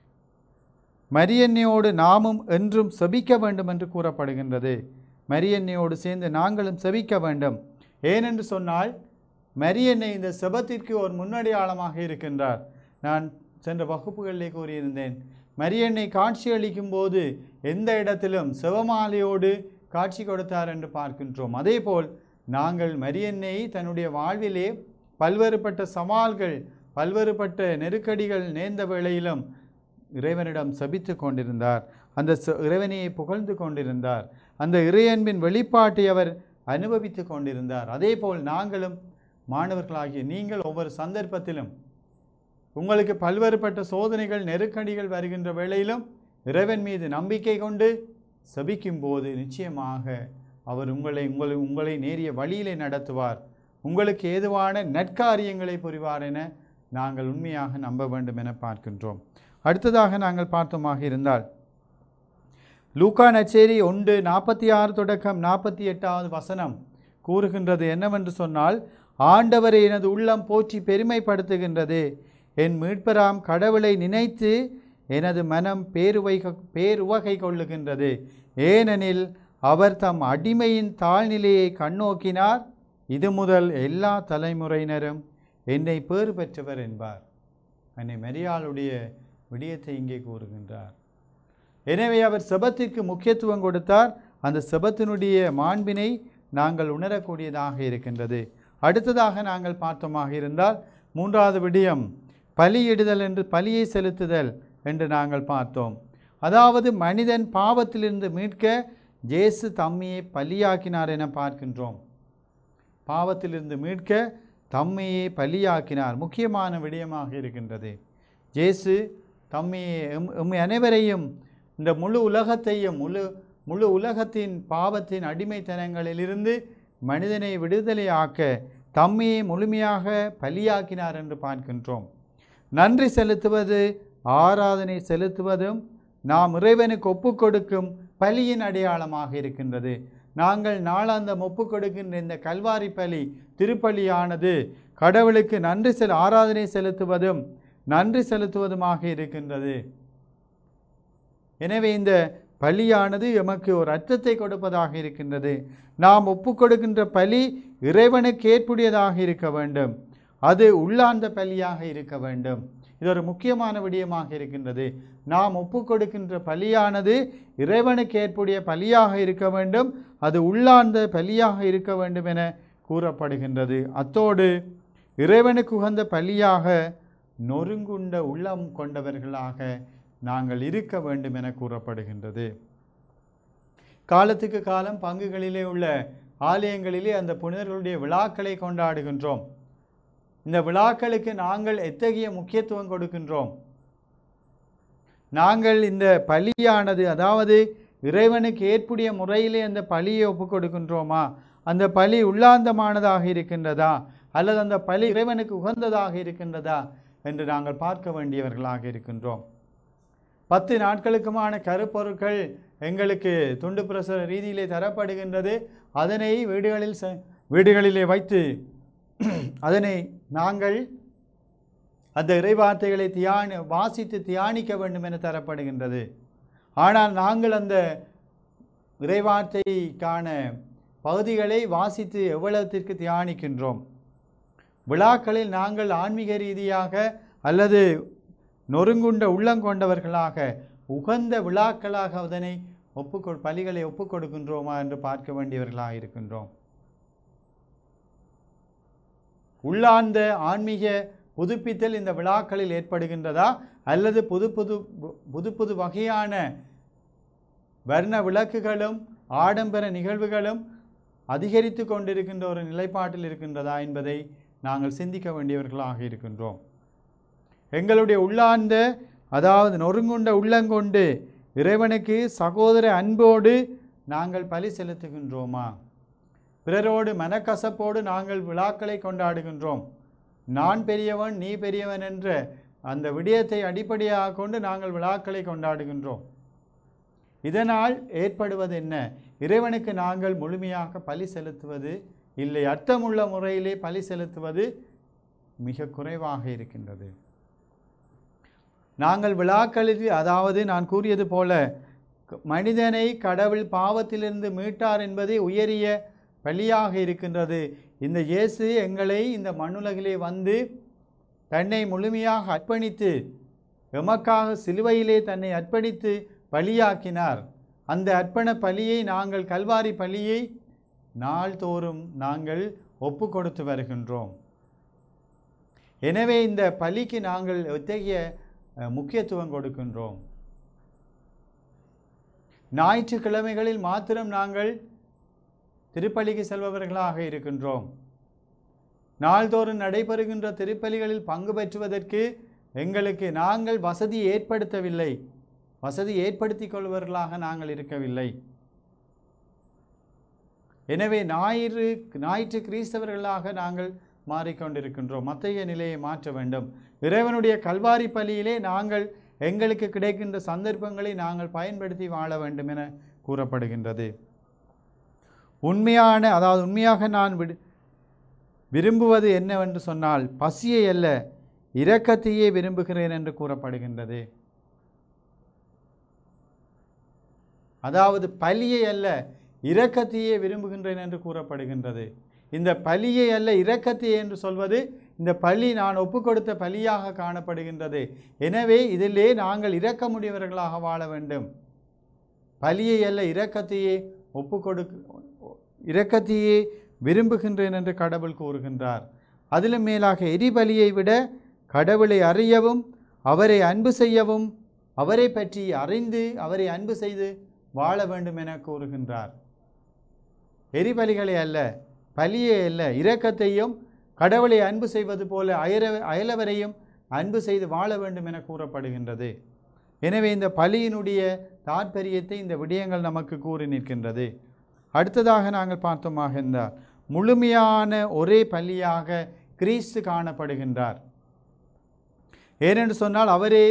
மரியன்னையோடு நாமும் என்றும் செபிக்க வேண்டும் என்று கூறப்படுகின்றது மரியன்னையோடு சேர்ந்து நாங்களும் செபிக்க வேண்டும் ஏனென்று சொன்னால் மரியன்னை இந்த செபத்திற்கு ஒரு முன்னடையாளமாக இருக்கின்றார் நான் சென்ற வகுப்புகளிலே கூறியிருந்தேன் மரியன்னை காட்சி அளிக்கும் போது எந்த இடத்திலும் சிவமாலையோடு காட்சி கொடுத்தார் என்று பார்க்கின்றோம் அதேபோல் நாங்கள் மரியன்னை தன்னுடைய வாழ்விலே பல்வேறுபட்ட சவால்கள் பல்வேறுபட்ட நெருக்கடிகள் நேர்ந்த வேளையிலும் இறைவனிடம் சபித்து கொண்டிருந்தார் அந்த ச- இறைவனையை புகழ்ந்து கொண்டிருந்தார் அந்த இறையன்பின் வெளிப்பாட்டை அவர் அனுபவித்து கொண்டிருந்தார் அதேபோல் நாங்களும் மாணவர்களாகிய நீங்கள் ஒவ்வொரு சந்தர்ப்பத்திலும் உங்களுக்கு பல்வேறுபட்ட சோதனைகள் நெருக்கடிகள் வருகின்ற வேளையிலும் இறைவன் மீது நம்பிக்கை கொண்டு செபிக்கும் போது நிச்சயமாக அவர் உங்களை உங்களை உங்களை நேரிய வழியிலே நடத்துவார் உங்களுக்கு ஏதுவான நற்காரியங்களை புரிவார் என நாங்கள் உண்மையாக நம்ப வேண்டும் என பார்க்கின்றோம் அடுத்ததாக நாங்கள் பார்த்தோமாக இருந்தால் லூக்கா நச்சேரி ஒன்று நாற்பத்தி ஆறு தொடக்கம் நாற்பத்தி எட்டாவது வசனம் கூறுகின்றது என்னவென்று சொன்னால் ஆண்டவரை எனது உள்ளம் போற்றி பெருமைப்படுத்துகின்றது என் மீட்பராம் கடவுளை நினைத்து எனது மனம் பேருவை பேருவகை கொள்ளுகின்றது ஏனெனில் அவர் தம் அடிமையின் தாழ்நிலையை கண்ணோக்கினார் இது முதல் எல்லா தலைமுறையினரும் என்னை பேறு பெற்றவர் என்பார் அன்னை மரியாளுடைய விடயத்தை இங்கே கூறுகின்றார் எனவே அவர் செபத்திற்கு முக்கியத்துவம் கொடுத்தார் அந்த செபத்தினுடைய மாண்பினை நாங்கள் உணரக்கூடியதாக இருக்கின்றது அடுத்ததாக நாங்கள் பார்த்தோமாக இருந்தால் மூன்றாவது விடயம் பலியிடுதல் என்று பலியை செலுத்துதல் என்று நாங்கள் பார்த்தோம் அதாவது மனிதன் பாவத்திலிருந்து மீட்க ஜேசு தம்மையை பலியாக்கினார் என பார்க்கின்றோம் பாவத்திலிருந்து மீட்க தம்மையே பலியாக்கினார் முக்கியமான விடயமாக இருக்கின்றது ஜேசு தம்மையை எம் எம்மை அனைவரையும் இந்த முழு உலகத்தையும் முழு முழு உலகத்தின் பாவத்தின் அடிமைத்தனங்களிலிருந்து மனிதனை விடுதலையாக்க தம்மையை முழுமையாக பலியாக்கினார் என்று பார்க்கின்றோம் நன்றி செலுத்துவது ஆராதனை செலுத்துவதும் நாம் இறைவனுக்கு ஒப்புக் கொடுக்கும் பலியின் அடையாளமாக இருக்கின்றது நாங்கள் நாளாந்தம் ஒப்புக் கொடுக்கின்ற இந்த கல்வாரி பலி திருப்பலியானது கடவுளுக்கு நன்றி செல் ஆராதனை செலுத்துவதும் நன்றி செலுத்துவதுமாக இருக்கின்றது எனவே இந்த பலியானது எமக்கு ஒரு அர்த்தத்தை கொடுப்பதாக இருக்கின்றது நாம் ஒப்புக் கொடுக்கின்ற பலி இறைவனுக்கு ஏற்புடையதாக இருக்க வேண்டும் அது உள்ளார்ந்த பலியாக இருக்க வேண்டும் இது ஒரு முக்கியமான விடயமாக இருக்கின்றது நாம் ஒப்புக் கொடுக்கின்ற பலியானது இறைவனுக்கு ஏற்புடைய பலியாக இருக்க வேண்டும் அது உள்ளார்ந்த பலியாக இருக்க வேண்டும் என கூறப்படுகின்றது அத்தோடு இறைவனுக்கு உகந்த பலியாக நொறுங்குண்ட உள்ளம் கொண்டவர்களாக நாங்கள் இருக்க வேண்டும் என கூறப்படுகின்றது காலத்துக்கு காலம் பங்குகளிலே உள்ள ஆலயங்களிலே அந்த புனிதர்களுடைய விழாக்களை கொண்டாடுகின்றோம் இந்த விழாக்களுக்கு நாங்கள் எத்தகைய முக்கியத்துவம் கொடுக்கின்றோம் நாங்கள் இந்த பலியானது அதாவது இறைவனுக்கு ஏற்புடைய முறையிலே அந்த பலியை ஒப்புக் கொடுக்கின்றோமா அந்த பலி உள்ளாந்தமானதாக இருக்கின்றதா அல்லது அந்த பலி இறைவனுக்கு உகந்ததாக இருக்கின்றதா என்று நாங்கள் பார்க்க வேண்டியவர்களாக இருக்கின்றோம் பத்து நாட்களுக்குமான கருப்பொருட்கள் எங்களுக்கு துண்டு பிரசுர ரீதியிலே தரப்படுகின்றது அதனை வீடுகளில் செ- வீடுகளிலே வைத்து அதனை நாங்கள் அந்த இறைவார்த்தைகளை தியானி வாசித்து தியானிக்க வேண்டும் என தரப்படுகின்றது ஆனால் நாங்கள் அந்த இறைவார்த்தைக்கான பகுதிகளை வாசித்து எவ்வளத்திற்கு தியானிக்கின்றோம் விழாக்களில் நாங்கள் ஆன்மீக ரீதியாக அல்லது நொறுங்குண்ட உள்ளங்கொண்டவர்களாக உகந்த விழாக்களாக அதனை ஒப்புக்கொ பலிகளை ஒப்புக் கொடுக்கின்றோமா என்று பார்க்க வேண்டியவர்களாக இருக்கின்றோம் உள்ளார்ந்த ஆன்மீக புதுப்பித்தல் இந்த விழாக்களில் ஏற்படுகின்றதா அல்லது புது புது புது புது வகையான வர்ண விளக்குகளும் ஆடம்பர நிகழ்வுகளும் அதிகரித்து கொண்டிருக்கின்ற ஒரு நிலைப்பாட்டில் இருக்கின்றதா என்பதை நாங்கள் சிந்திக்க வேண்டியவர்களாக இருக்கின்றோம் எங்களுடைய உள்ளார்ந்த அதாவது நொறுங்குண்ட உள்ளங்கொண்டு இறைவனுக்கு சகோதர அன்போடு நாங்கள் பலி செலுத்துகின்றோமா பிறரோடு மனக்கசப்போடு நாங்கள் விழாக்களை கொண்டாடுகின்றோம் நான் பெரியவன் நீ பெரியவன் என்ற அந்த விடயத்தை அடிப்படையாக கொண்டு நாங்கள் விழாக்களை கொண்டாடுகின்றோம் இதனால் ஏற்படுவது என்ன இறைவனுக்கு நாங்கள் முழுமையாக பலி செலுத்துவது இல்லை அர்த்தமுள்ள முறையிலே பலி செலுத்துவது மிக குறைவாக இருக்கின்றது நாங்கள் விழாக்களில் அதாவது நான் கூறியது போல க- மனிதனை கடவுள் பாவத்திலிருந்து மீட்டார் என்பதே உயரிய பலியாக இருக்கின்றது இந்த இயேசு எங்களை இந்த மண்ணுலகிலே வந்து தன்னை முழுமையாக அர்ப்பணித்து எமக்காக சிலுவையிலே தன்னை அர்ப்பணித்து பலியாக்கினார் அந்த அர்ப்பண பலியை நாங்கள் கல்வாரி பலியை நாள்தோறும் நாங்கள் ஒப்பு கொடுத்து வருகின்றோம் எனவே இந்த பலிக்கு நாங்கள் எத்தகைய அஹ், முக்கியத்துவம் கொடுக்கின்றோம் ஞாயிற்றுக்கிழமைகளில் மாத்திரம் நாங்கள் திருப்பலிக்கு செல்பவர்களாக இருக்கின்றோம் நாள்தோறும் நடைபெறுகின்ற திருப்பலிகளில் பங்கு பெற்றுவதற்கு எங்களுக்கு நாங்கள் வசதி ஏற்படுத்தவில்லை வசதி ஏற்படுத்திக் கொள்பவர்களாக நாங்கள் இருக்கவில்லை எனவே ஞாயிறு ஞாயிற்று கிறிஸ்தவர்களாக நாங்கள் மாறிக்கொண்டிருக்கின்றோம் மத்திய நிலையை மாற்ற வேண்டும் இறைவனுடைய கல்வாரி பலியிலே நாங்கள் எங்களுக்கு கிடைக்கின்ற சந்தர்ப்பங்களை நாங்கள் பயன்படுத்தி வாழ வேண்டும் என கூறப்படுகின்றது உண்மையான அதாவது உண்மையாக நான் விடு விரும்புவது என்னவென்று சொன்னால் பசியை அல்ல இரக்கத்தையே விரும்புகிறேன் என்று கூறப்படுகின்றது அதாவது பலியை அல்ல இரக்கத்தையே விரும்புகின்றேன் என்று கூறப்படுகின்றது இந்த பலியை அல்ல இரக்கத்தையே என்று சொல்வது இந்த பலி நான் ஒப்புக்கொடுத்த பலியாக காணப்படுகின்றது எனவே இதிலே நாங்கள் இரக்கமுடையவர்களாக வாழ வேண்டும் பலியை அல்ல இரக்கத்தையே ஒப்புக்கொடு இரக்கத்தையே விரும்புகின்றேன் என்று கடவுள் கூறுகின்றார் அதிலும் மேலாக எரிபலியை விட கடவுளை அறியவும் அவரை அன்பு செய்யவும் அவரை பற்றி அறிந்து அவரை அன்பு செய்து வாழ வேண்டும் என கூறுகின்றார் எரிபலிகளை அல்ல பலியை அல்ல இரக்கத்தையும் கடவுளை அன்பு செய்வது போல அயர அயலவரையும் அன்பு செய்து வாழ வேண்டும் என கூறப்படுகின்றது எனவே இந்த பலியினுடைய தாற்பயத்தை இந்த விடயங்கள் நமக்கு கூறி நிற்கின்றது அடுத்ததாக நாங்கள் பார்த்தோமாக இருந்தால் முழுமையான ஒரே பலியாக கிறிஸ்து காணப்படுகின்றார் ஏனென்று சொன்னால் அவரே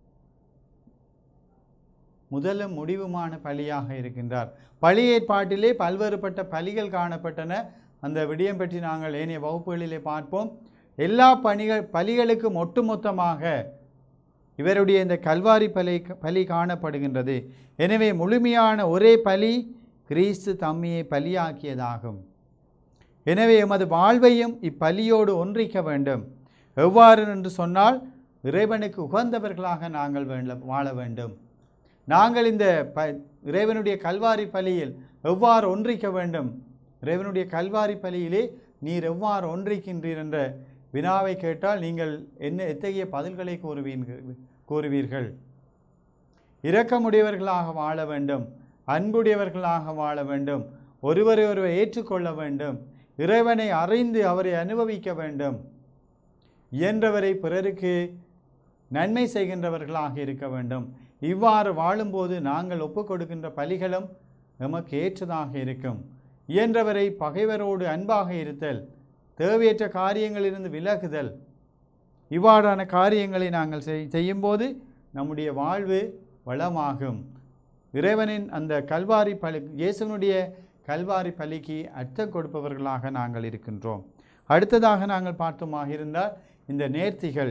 முதலும் முடிவுமான பலியாக இருக்கின்றார் பழி ஏற்பாட்டிலே பல்வேறுபட்ட பலிகள் காணப்பட்டன அந்த விடயம் பற்றி நாங்கள் ஏனைய வகுப்புகளிலே பார்ப்போம் எல்லா பணிகள் பலிகளுக்கும் ஒட்டுமொத்தமாக இவருடைய இந்த கல்வாரி பலி பலி காணப்படுகின்றது எனவே முழுமையான ஒரே பலி கிறிஸ்து தம்மையை பலியாக்கியதாகும் எனவே எமது வாழ்வையும் இப்பலியோடு ஒன்றிக்க வேண்டும் எவ்வாறு என்று சொன்னால் இறைவனுக்கு உகந்தவர்களாக நாங்கள் வேண்ட- வாழ வேண்டும் நாங்கள் இந்த ப இறைவனுடைய கல்வாரி பலியில் எவ்வாறு ஒன்றிக்க வேண்டும் இறைவனுடைய கல்வாரி பலியிலே நீர் எவ்வாறு ஒன்றிக்கின்றீர் என்ற வினாவை கேட்டால் நீங்கள் என்ன எத்தகைய பதில்களை கூறுவீர்கள் கூறுவீர்கள் இரக்கமுடையவர்களாக வாழ வேண்டும் அன்புடையவர்களாக வாழ வேண்டும் ஒருவரை ஒருவர் ஏற்றுக்கொள்ள வேண்டும் இறைவனை அறிந்து அவரை அனுபவிக்க வேண்டும் இயன்றவரை பிறருக்கு நன்மை செய்கின்றவர்களாக இருக்க வேண்டும் இவ்வாறு வாழும்போது நாங்கள் ஒப்புக் கொடுக்கின்ற பலிகளும் நமக்கு ஏற்றதாக இருக்கும் இயன்றவரை பகைவரோடு அன்பாக இருத்தல் தேவையற்ற காரியங்களிலிருந்து விலகுதல் இவ்வாறான காரியங்களை நாங்கள் செய் செய்யும்போது நம்முடைய வாழ்வு வளமாகும் இறைவனின் அந்த கல்வாரி பலி இயேசுனுடைய கல்வாரி பலிக்கு அர்த்தம் கொடுப்பவர்களாக நாங்கள் இருக்கின்றோம் அடுத்ததாக நாங்கள் பார்த்தோமாக இருந்தால் இந்த நேர்த்திகள்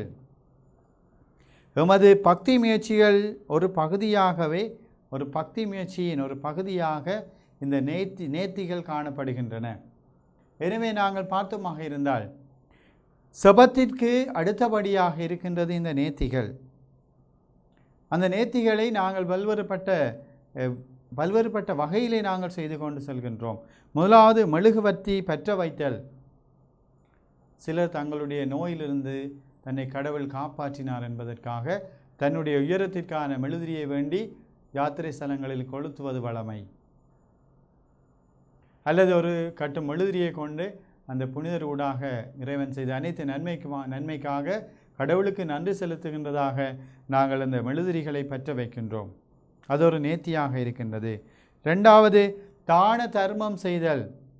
எமது பக்தி முயற்சிகள் ஒரு பகுதியாகவே ஒரு பக்தி முயற்சியின் ஒரு பகுதியாக இந்த நேர்த்தி நேர்த்திகள் காணப்படுகின்றன எனவே நாங்கள் பார்த்தோமாக இருந்தால் செபத்திற்கு அடுத்தபடியாக இருக்கின்றது இந்த நேர்த்திகள் அந்த நேர்த்திகளை நாங்கள் பல்வேறுபட்ட அஹ், பல்வேறுபட்ட வகையிலே நாங்கள் செய்து கொண்டு செல்கின்றோம் முதலாவது மெழுகுவர்த்தி பற்ற வைத்தல் சிலர் தங்களுடைய நோயிலிருந்து தன்னை கடவுள் காப்பாற்றினார் என்பதற்காக தன்னுடைய உயரத்திற்கான மெழுதிரியை வேண்டி யாத்திரை ஸ்தலங்களில் கொளுத்துவது வழமை அல்லது ஒரு கட்டும் மெழுதிரியை கொண்டு அந்த புனிதர் ஊடாக இறைவன் செய்த அனைத்து நன்மைக்குமா நன்மைக்காக கடவுளுக்கு நன்றி செலுத்துகின்றதாக நாங்கள் அந்த மெழுதிரிகளை பற்ற வைக்கின்றோம் அது ஒரு நேர்த்தியாக இருக்கின்றது ரெண்டாவது தான தர்மம் செய்தல்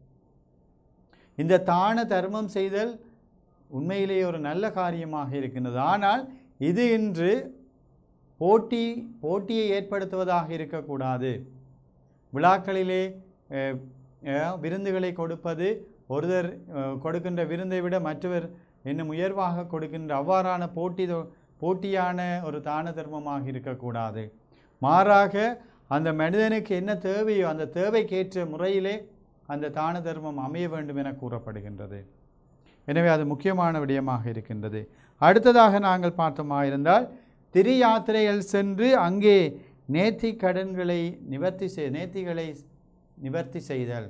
இந்த தான தர்மம் செய்தல் உண்மையிலேயே ஒரு நல்ல காரியமாக இருக்கின்றது ஆனால் இது இன்று போட்டி போட்டியை ஏற்படுத்துவதாக இருக்கக்கூடாது விழாக்களிலே அஹ், அஹ், விருந்துகளை கொடுப்பது ஒருவர் அஹ், கொடுக்கின்ற விருந்தை விட மற்றவர் இன்னும் உயர்வாக கொடுக்கின்ற அவ்வாறான போட்டி தொ- போட்டியான ஒரு தான தர்மமாக இருக்கக்கூடாது மாறாக அந்த மனிதனுக்கு என்ன தேவையோ அந்த தேவைக்கேற்ற முறையிலே அந்த தான தர்மம் அமைய வேண்டும் என கூறப்படுகின்றது எனவே அது முக்கியமான விடயமாக இருக்கின்றது அடுத்ததாக நாங்கள் பார்த்தோமா இருந்தால் திரு யாத்திரைகள் சென்று அங்கே நேர்த்தி கடன்களை நிவர்த்தி செய் நேர்த்திகளை நிவர்த்தி செய்தல்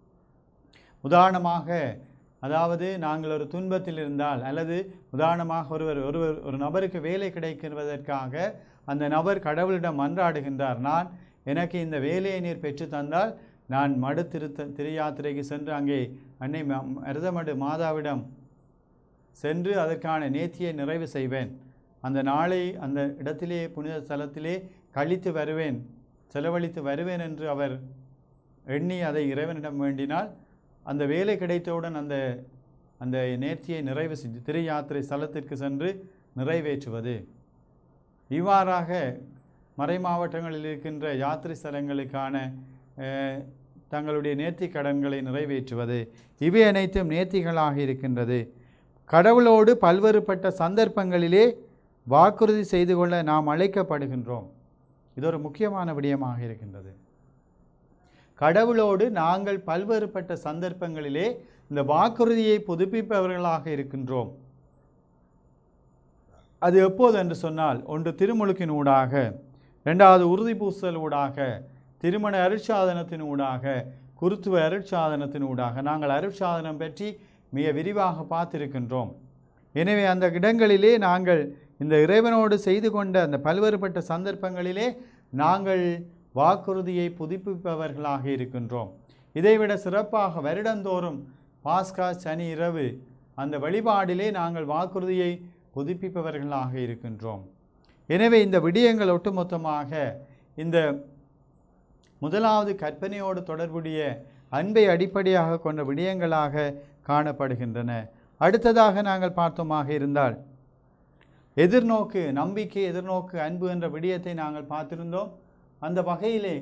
உதாரணமாக அதாவது நாங்கள் ஒரு துன்பத்தில் இருந்தால் அல்லது உதாரணமாக ஒருவர் ஒருவர் ஒரு நபருக்கு வேலை கிடைக்கிறதற்காக அந்த நபர் கடவுளிடம் மன்றாடுகின்றார் நான் எனக்கு இந்த வேலையை நீர் பெற்று தந்தால் நான் மடு திருத்த திரு யாத்திரைக்கு சென்று அங்கே அன்னை ம- மருதமடு மாதாவிடம் சென்று அதற்கான நேர்த்தியை நிறைவு செய்வேன் அந்த நாளை அந்த இடத்திலே புனித ஸ்தலத்திலே கழித்து வருவேன் செலவழித்து வருவேன் என்று அவர் எண்ணி அதை இறைவனிடம் வேண்டினால் அந்த வேலை கிடைத்தவுடன் அந்த அந்த நேர்த்தியை நிறைவு செஞ்சு திரு யாத்திரை ஸ்தலத்திற்கு சென்று நிறைவேற்றுவது இவ்வாறாக மறை மாவட்டங்களில் இருக்கின்ற யாத்திரை ஸ்தலங்களுக்கான அஹ், தங்களுடைய நேர்த்தி கடன்களை நிறைவேற்றுவது இவை அனைத்தும் நேர்த்திகளாக இருக்கின்றது கடவுளோடு பல்வேறுபட்ட சந்தர்ப்பங்களிலே வாக்குறுதி செய்து கொள்ள நாம் அழைக்கப்படுகின்றோம் இது ஒரு முக்கியமான விடயமாக இருக்கின்றது கடவுளோடு நாங்கள் பல்வேறுபட்ட சந்தர்ப்பங்களிலே இந்த வாக்குறுதியை புதுப்பிப்பவர்களாக இருக்கின்றோம் அது எப்போது என்று சொன்னால் ஒன்று திருமுழுக்கின் ஊடாக ரெண்டாவது உறுதி பூசல் ஊடாக திருமண அருட்சாதனத்தின் ஊடாக குருத்துவ அருட்சாதனத்தின் ஊடாக நாங்கள் அருட்சாதனம் பற்றி மிக விரிவாக பார்த்திருக்கின்றோம் எனவே அந்த இடங்களிலே நாங்கள் இந்த இறைவனோடு செய்து கொண்ட அந்த பல்வேறுபட்ட சந்தர்ப்பங்களிலே நாங்கள் வாக்குறுதியை புதுப்பிப்பவர்களாக இருக்கின்றோம் இதைவிட சிறப்பாக வருடந்தோறும் பாஸ்கா சனி இரவு அந்த வழிபாடிலே நாங்கள் வாக்குறுதியை புதுப்பிப்பவர்களாக இருக்கின்றோம் எனவே இந்த விடயங்கள் ஒட்டுமொத்தமாக இந்த முதலாவது கற்பனையோடு தொடர்புடைய அன்பை அடிப்படையாக கொண்ட விடயங்களாக காணப்படுகின்றன அடுத்ததாக நாங்கள் பார்த்தோமாக இருந்தால் எதிர்நோக்கு நம்பிக்கை எதிர்நோக்கு அன்பு என்ற விடயத்தை நாங்கள் பார்த்திருந்தோம் அந்த வகையிலே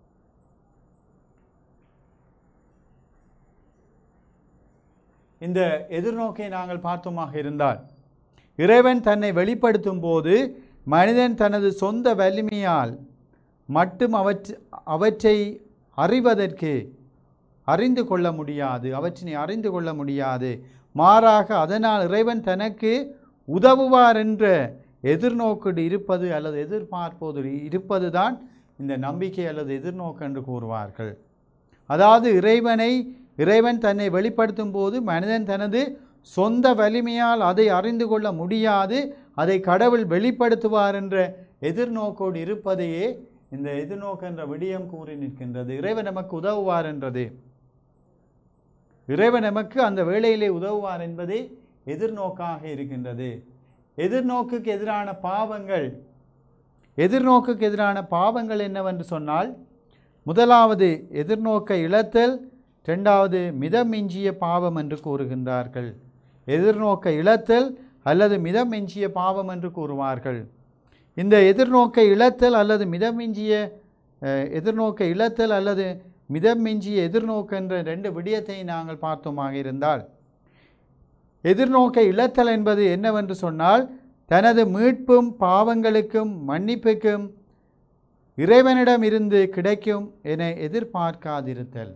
இந்த எதிர்நோக்கை நாங்கள் பார்த்தோமாக இருந்தால் இறைவன் தன்னை வெளிப்படுத்தும் போது மனிதன் தனது சொந்த வலிமையால் மட்டும் அவற்றை அவற்றை அறிவதற்கு அறிந்து கொள்ள முடியாது அவற்றினை அறிந்து கொள்ள முடியாது மாறாக அதனால் இறைவன் தனக்கு உதவுவார் என்ற எதிர்நோக்கு இருப்பது அல்லது எதிர்பார்ப்பது இருப்பது தான் இந்த நம்பிக்கை அல்லது எதிர்நோக்கு என்று கூறுவார்கள் அதாவது இறைவனை இறைவன் தன்னை வெளிப்படுத்தும் போது மனிதன் தனது சொந்த வலிமையால் அதை அறிந்து கொள்ள முடியாது அதை கடவுள் வெளிப்படுத்துவார் என்ற எதிர்நோக்கோடு இருப்பதையே இந்த எதிர்நோக்கு என்ற விடயம் கூறி நிற்கின்றது இறைவன் நமக்கு உதவுவார் என்றது இறைவன் நமக்கு அந்த வேளையிலே உதவுவார் என்பதே எதிர்நோக்காக இருக்கின்றது எதிர்நோக்குக்கு எதிரான பாவங்கள் எதிர்நோக்குக்கு எதிரான பாவங்கள் என்னவென்று சொன்னால் முதலாவது எதிர்நோக்கை இழத்தல் ரெண்டாவது மிதமிஞ்சிய பாவம் என்று கூறுகின்றார்கள் எதிர்நோக்க இழத்தல் அல்லது மிதமிஞ்சிய பாவம் என்று கூறுவார்கள் இந்த எதிர்நோக்க இழத்தல் அல்லது மிதமிஞ்சிய அஹ், எதிர்நோக்க இழத்தல் அல்லது மிதமிஞ்சிய எதிர்நோக்கு என்ற ரெண்டு விடயத்தை நாங்கள் பார்த்தோமாக இருந்தால் எதிர்நோக்க இழத்தல் என்பது என்னவென்று சொன்னால் தனது மீட்பும் பாவங்களுக்கும் மன்னிப்புக்கும் இறைவனிடம் இருந்து கிடைக்கும் என எதிர்பார்க்காதிருத்தல்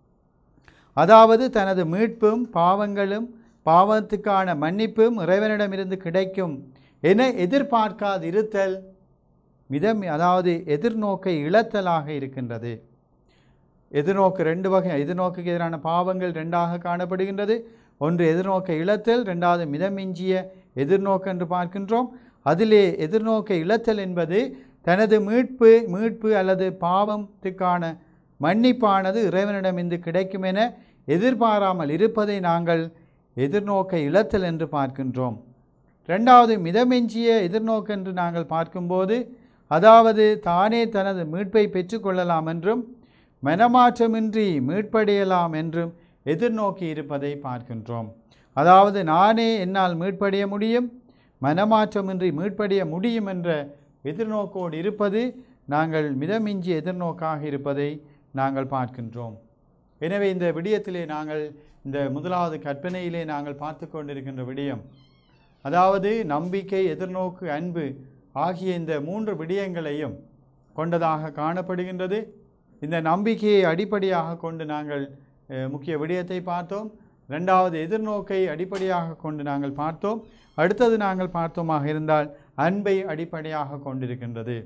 அதாவது தனது மீட்பும் பாவங்களும் பாவத்துக்கான மன்னிப்பும் இறைவனிடமிருந்து கிடைக்கும் என எதிர்பார்க்காதிருத்தல் மிதம் அதாவது எதிர்நோக்கை இழத்தலாக இருக்கின்றது எதிர்நோக்கு ரெண்டு வகை எதிர்நோக்குக்கு எதிரான பாவங்கள் ரெண்டாக காணப்படுகின்றது ஒன்று எதிர்நோக்க இழத்தல் ரெண்டாவது மிதமிஞ்சிய எதிர்நோக்கு என்று பார்க்கின்றோம் அதிலே எதிர்நோக்க இழத்தல் என்பது தனது மீட்பு மீட்பு அல்லது பாவத்துக்கான மன்னிப்பானது இறைவனிடமிருந்து கிடைக்கும் என எதிர்பாராமல் இருப்பதை நாங்கள் எதிர்நோக்க இழத்தல் என்று பார்க்கின்றோம் ரெண்டாவது மிதமெஞ்சிய எதிர்நோக்கு என்று நாங்கள் பார்க்கும்போது அதாவது தானே தனது மீட்பை பெற்றுக்கொள்ளலாம் என்றும் மனமாற்றமின்றி மீட்படையலாம் என்றும் எதிர்நோக்கி இருப்பதை பார்க்கின்றோம் அதாவது நானே என்னால் மீட்படைய முடியும் மனமாற்றமின்றி மீட்படைய முடியும் என்ற எதிர்நோக்கோடு இருப்பது நாங்கள் மிதமிஞ்சி எதிர்நோக்காக இருப்பதை நாங்கள் பார்க்கின்றோம் எனவே இந்த விடயத்திலே நாங்கள் இந்த முதலாவது கற்பனையிலே நாங்கள் பார்த்து கொண்டிருக்கின்ற விடயம் அதாவது நம்பிக்கை எதிர்நோக்கு அன்பு ஆகிய இந்த மூன்று விடயங்களையும் கொண்டதாக காணப்படுகின்றது இந்த நம்பிக்கையை அடிப்படையாக கொண்டு நாங்கள் அஹ், முக்கிய விடயத்தை பார்த்தோம் ரெண்டாவது எதிர்நோக்கை அடிப்படையாக கொண்டு நாங்கள் பார்த்தோம் அடுத்தது நாங்கள் பார்த்தோமாக இருந்தால் அன்பை அடிப்படையாக கொண்டிருக்கின்றது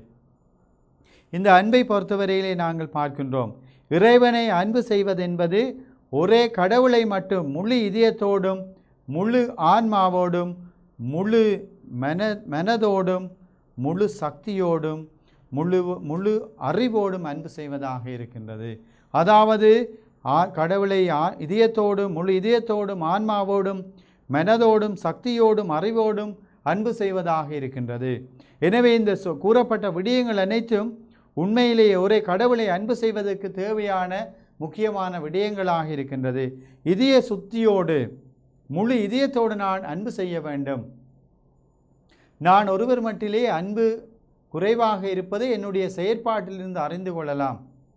இந்த அன்பை பொறுத்தவரையிலே நாங்கள் பார்க்கின்றோம் இறைவனை அன்பு செய்வதென்பது ஒரே கடவுளை மட்டும் முழு இதயத்தோடும் முழு ஆன்மாவோடும் முழு மன மனதோடும் முழு சக்தியோடும் முழு முழு அறிவோடும் அன்பு செய்வதாக இருக்கின்றது அதாவது ஆ- கடவுளை ஆ- இதயத்தோடும் முழு இதயத்தோடும் ஆன்மாவோடும் மனதோடும் சக்தியோடும் அறிவோடும் அன்பு செய்வதாக இருக்கின்றது எனவே இந்த சொ- கூறப்பட்ட விடயங்கள் அனைத்தும் உண்மையிலேயே ஒரே கடவுளை அன்பு செய்வதற்கு தேவையான முக்கியமான விடயங்களாக இருக்கின்றது இதய சுத்தியோடு முழு இதயத்தோடு நான் அன்பு செய்ய வேண்டும் நான் ஒருவர் மட்டிலே அன்பு குறைவாக இருப்பதை என்னுடைய செயற்பாட்டிலிருந்து அறிந்து கொள்ளலாம்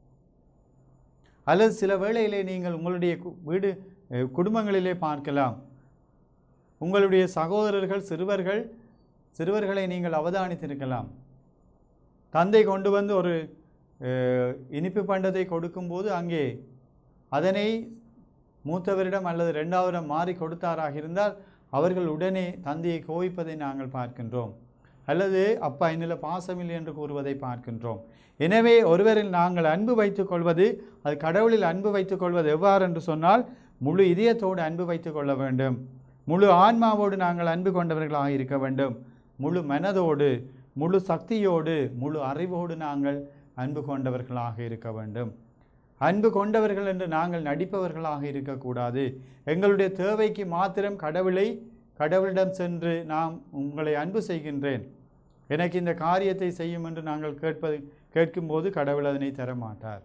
அல்லது சில வேளையிலே நீங்கள் உங்களுடைய கு- வீடு அஹ், குடும்பங்களிலே பார்க்கலாம் உங்களுடைய சகோதரர்கள் சிறுவர்கள் சிறுவர்களை நீங்கள் அவதானித்திருக்கலாம் தந்தை கொண்டு வந்து ஒரு அஹ், இனிப்பு பண்டத்தை கொடுக்கும்போது அங்கே அதனை மூத்தவரிடம் அல்லது இரண்டாவரிடம் மாறி கொடுத்தாராக இருந்தால் அவர்கள் உடனே தந்தையை கோவிப்பதை நாங்கள் பார்க்கின்றோம் அல்லது அப்பா என்னில் பாசமில்லை என்று கூறுவதை பார்க்கின்றோம் எனவே ஒருவரில் நாங்கள் அன்பு வைத்துக் கொள்வது அது கடவுளில் அன்பு வைத்துக் கொள்வது எவ்வாறு என்று சொன்னால் முழு இதயத்தோடு அன்பு வைத்துக் கொள்ள வேண்டும் முழு ஆன்மாவோடு நாங்கள் அன்பு கொண்டவர்களாக இருக்க வேண்டும் முழு மனதோடு முழு சக்தியோடு முழு அறிவோடு நாங்கள் அன்பு கொண்டவர்களாக இருக்க வேண்டும் அன்பு கொண்டவர்கள் என்று நாங்கள் நடிப்பவர்களாக இருக்கக்கூடாது எங்களுடைய தேவைக்கு மாத்திரம் கடவுளை கடவுளிடம் சென்று நாம் உங்களை அன்பு செய்கின்றேன் எனக்கு இந்த காரியத்தை செய்யும் என்று நாங்கள் கேட்பது கேட்கும்போது கடவுள் அதனை தர மாட்டார்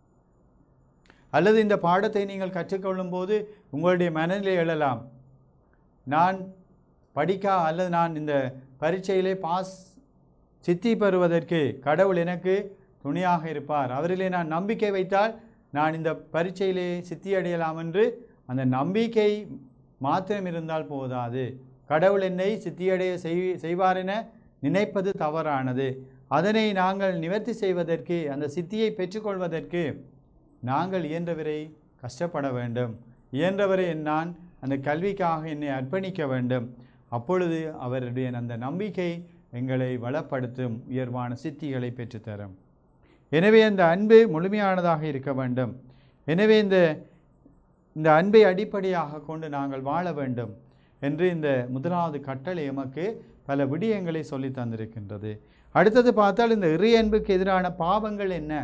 அல்லது இந்த பாடத்தை நீங்கள் கற்றுக்கொள்ளும் போது உங்களுடைய மனநிலை எழலாம் நான் படிக்கா அல்லது நான் இந்த பரீட்சையிலே பாஸ் சித்தி பெறுவதற்கு கடவுள் எனக்கு துணையாக இருப்பார் அவரிலே நான் நம்பிக்கை வைத்தால் நான் இந்த பரீட்சையிலே சித்தி அடையலாம் என்று அந்த நம்பிக்கை மாத்திரம் இருந்தால் போதாது கடவுள் என்னை சித்தியடைய செய் செய்வார் என நினைப்பது தவறானது அதனை நாங்கள் நிவர்த்தி செய்வதற்கு அந்த சித்தியை பெற்றுக்கொள்வதற்கு நாங்கள் இயன்றவரை கஷ்டப்பட வேண்டும் இயன்றவரை நான் அந்த கல்விக்காக என்னை அர்ப்பணிக்க வேண்டும் அப்பொழுது அவருடைய அந்த நம்பிக்கை எங்களை வளப்படுத்தும் உயர்வான சித்திகளை பெற்றுத்தரும் எனவே அந்த அன்பு முழுமையானதாக இருக்க வேண்டும் எனவே இந்த இந்த அன்பை அடிப்படையாக கொண்டு நாங்கள் வாழ வேண்டும் என்று இந்த முதலாவது கட்டளை எமக்கு பல விடயங்களை சொல்லி தந்திருக்கின்றது அடுத்தது பார்த்தால் இந்த இறை அன்புக்கு எதிரான பாவங்கள் என்ன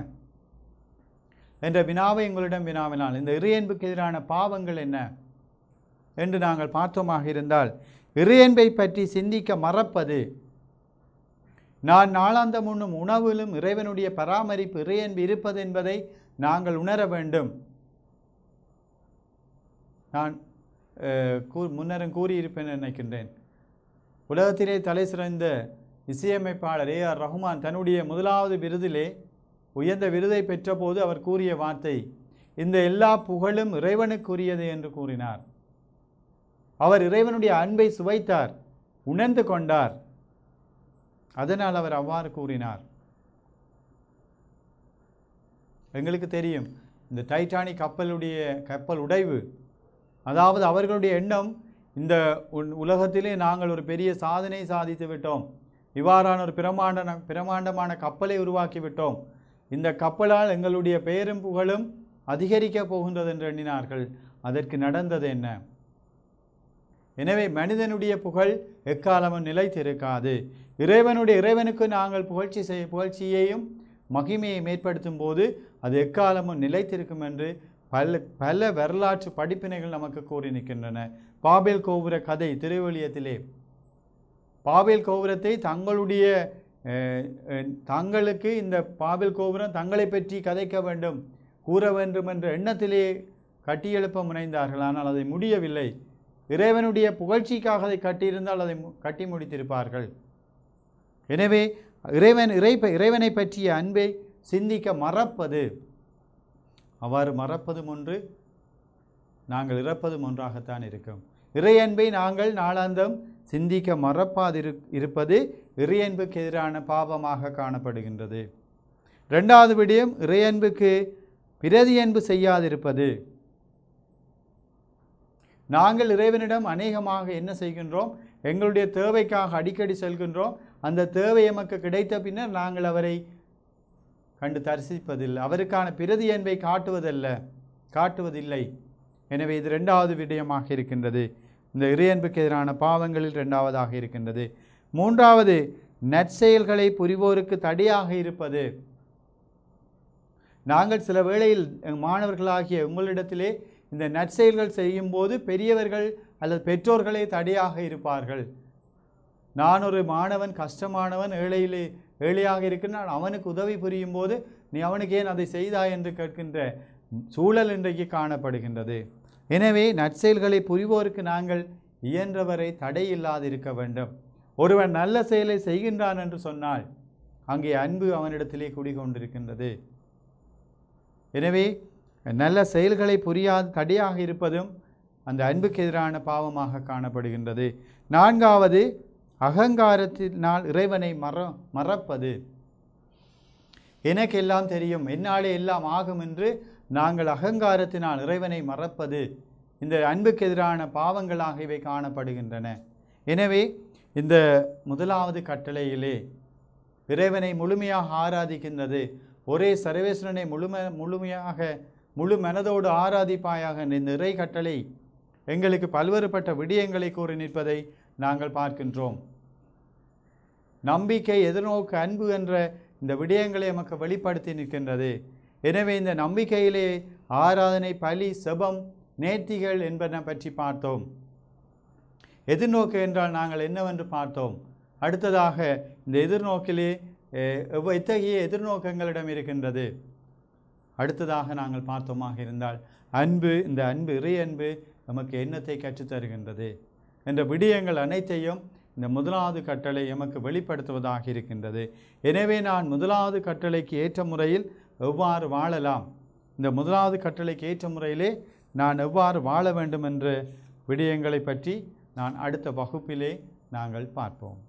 என்ற வினாவை எங்களிடம் வினாவினால் இந்த இறை அன்புக்கு எதிரான பாவங்கள் என்ன என்று நாங்கள் பார்த்தோமாக இருந்தால் இறையன்பை பற்றி சிந்திக்க மறப்பது நான் நாளாந்தம் உண்ணும் உணவிலும் இறைவனுடைய பராமரிப்பு இறையன்பு இருப்பது என்பதை நாங்கள் உணர வேண்டும் நான் அஹ், கூ முன்னரும் கூறியிருப்பேன் நினைக்கின்றேன் உலகத்திலே தலை சிறந்த இசையமைப்பாளர் ஏ ஆர் ரஹ்மான் தன்னுடைய முதலாவது விருதிலே உயர்ந்த விருதை பெற்றபோது அவர் கூறிய வார்த்தை இந்த எல்லா புகழும் இறைவனுக்குரியது என்று கூறினார் அவர் இறைவனுடைய அன்பை சுவைத்தார் உணர்ந்து கொண்டார் அதனால் அவர் அவ்வாறு கூறினார் எங்களுக்கு தெரியும் இந்த டைட்டானிக் கப்பலுடைய கப்பல் உடைவு அதாவது அவர்களுடைய எண்ணம் இந்த உன்- உலகத்திலே நாங்கள் ஒரு பெரிய சாதனை சாதித்து விட்டோம் இவ்வாறான ஒரு பிரமாண்ட பிரமாண்டமான கப்பலை உருவாக்கி விட்டோம் இந்த கப்பலால் எங்களுடைய பெயரும் புகழும் அதிகரிக்கப் போகின்றது என்று எண்ணினார்கள் அதற்கு நடந்தது என்ன எனவே மனிதனுடைய புகழ் எக்காலமும் நிலைத்திருக்காது இறைவனுடைய இறைவனுக்கு நாங்கள் புகழ்ச்சி செய் புகழ்ச்சியையும் மகிமையை ஏற்படுத்தும் போது அது எக்காலமும் நிலைத்திருக்கும் என்று பல பல வரலாற்று படிப்பினைகள் நமக்கு கூறி நிற்கின்றன பாபேல் கோபுர கதை திருவெளியத்திலே பாபேல் கோபுரத்தை தங்களுடைய அஹ், அஹ், தங்களுக்கு இந்த பாபேல் கோபுரம் தங்களை பற்றி கதைக்க வேண்டும் கூற வேண்டும் என்ற எண்ணத்திலே கட்டியெழுப்ப முனைந்தார்கள் ஆனால் அதை முடியவில்லை இறைவனுடைய புகழ்ச்சிக்காக அதை கட்டியிருந்தால் அதை மு- கட்டி முடித்திருப்பார்கள் எனவே இறைவன் இறை இறைவனை பற்றிய அன்பை சிந்திக்க மறப்பது அவ்வாறு மறப்பதும் ஒன்று நாங்கள் இறப்பதும் ஒன்றாகத்தான் இருக்கும் இறை அன்பை நாங்கள் நாளாந்தம் சிந்திக்க மறப்பாதிரு இருப்பது இறையன்புக்கு எதிரான பாவமாக காணப்படுகின்றது ரெண்டாவது விடயம் இறையன்புக்கு பிரதி அன்பு செய்யாதிருப்பது நாங்கள் இறைவனிடம் அநேகமாக என்ன செய்கின்றோம் எங்களுடைய தேவைக்காக அடிக்கடி செல்கின்றோம் அந்த தேவை எமக்கு கிடைத்த பின்னர் நாங்கள் அவரை கண்டு தரிசிப்பதில்லை அவருக்கான பிரதி அன்பை காட்டுவதல்ல காட்டுவதில்லை எனவே இது ரெண்டாவது விடயமாக இருக்கின்றது இந்த இறையன்புக்கு எதிரான பாவங்களில் இரண்டாவதாக இருக்கின்றது மூன்றாவது நற்செயல்களை புரிவோருக்கு தடையாக இருப்பது நாங்கள் சில வேளையில் எங்கள் மாணவர்களாகிய உங்களிடத்திலே இந்த நற்செயல்கள் செய்யும்போது பெரியவர்கள் அல்லது பெற்றோர்களே தடையாக இருப்பார்கள் நான் ஒரு மாணவன் கஷ்டமானவன் ஏழையிலே ஏழையாக இருக்கின்றான் அவனுக்கு உதவி புரியும் போது நீ அவனுக்கு ஏன் அதை செய்தாய் என்று கேட்கின்ற சூழல் இன்றைக்கு காணப்படுகின்றது எனவே நற்செயல்களை புரிவோருக்கு நாங்கள் இயன்றவரை தடை இல்லாதிருக்க வேண்டும் ஒருவன் நல்ல செயலை செய்கின்றான் என்று சொன்னால் அங்கே அன்பு அவனிடத்திலே குடிகொண்டிருக்கின்றது எனவே நல்ல செயல்களை புரியாது தடையாக இருப்பதும் அந்த அன்புக்கு எதிரான பாவமாக காணப்படுகின்றது நான்காவது அகங்காரத்தினால் இறைவனை மற மறப்பது எனக்கெல்லாம் தெரியும் என்னாலே எல்லாம் ஆகும் என்று நாங்கள் அகங்காரத்தினால் இறைவனை மறப்பது இந்த அன்புக்கு எதிரான பாவங்களாக இவை காணப்படுகின்றன எனவே இந்த முதலாவது கட்டளையிலே இறைவனை முழுமையாக ஆராதிக்கின்றது ஒரே சர்வேஸ்வரனை முழும முழுமையாக முழு மனதோடு ஆராதிப்பாயாக இந்த இறை கட்டளை எங்களுக்கு பல்வேறுபட்ட விடயங்களை கூறி நிற்பதை நாங்கள் பார்க்கின்றோம் நம்பிக்கை எதிர்நோக்கு அன்பு என்ற இந்த விடயங்களை நமக்கு வெளிப்படுத்தி நிற்கின்றது எனவே இந்த நம்பிக்கையிலே ஆராதனை பலி செபம் நேர்த்திகள் என்பன பற்றி பார்த்தோம் எதிர்நோக்கு என்றால் நாங்கள் என்னவென்று பார்த்தோம் அடுத்ததாக இந்த எதிர்நோக்கிலே அஹ், எவ்வ- எத்தகைய எதிர்நோக்கங்களிடம் இருக்கின்றது அடுத்ததாக நாங்கள் பார்த்தோமாக இருந்தால் அன்பு இந்த அன்பு இறை அன்பு நமக்கு எண்ணத்தை கற்றுத்தருகின்றது என்ற விடயங்கள் அனைத்தையும் இந்த முதலாவது கட்டளை எமக்கு வெளிப்படுத்துவதாக இருக்கின்றது எனவே நான் முதலாவது கட்டளைக்கு ஏற்ற முறையில் எவ்வாறு வாழலாம் இந்த முதலாவது கட்டளைக்கு ஏற்ற முறையிலே நான் எவ்வாறு வாழ வேண்டும் என்ற விடயங்களை பற்றி நான் அடுத்த வகுப்பிலே நாங்கள் பார்ப்போம்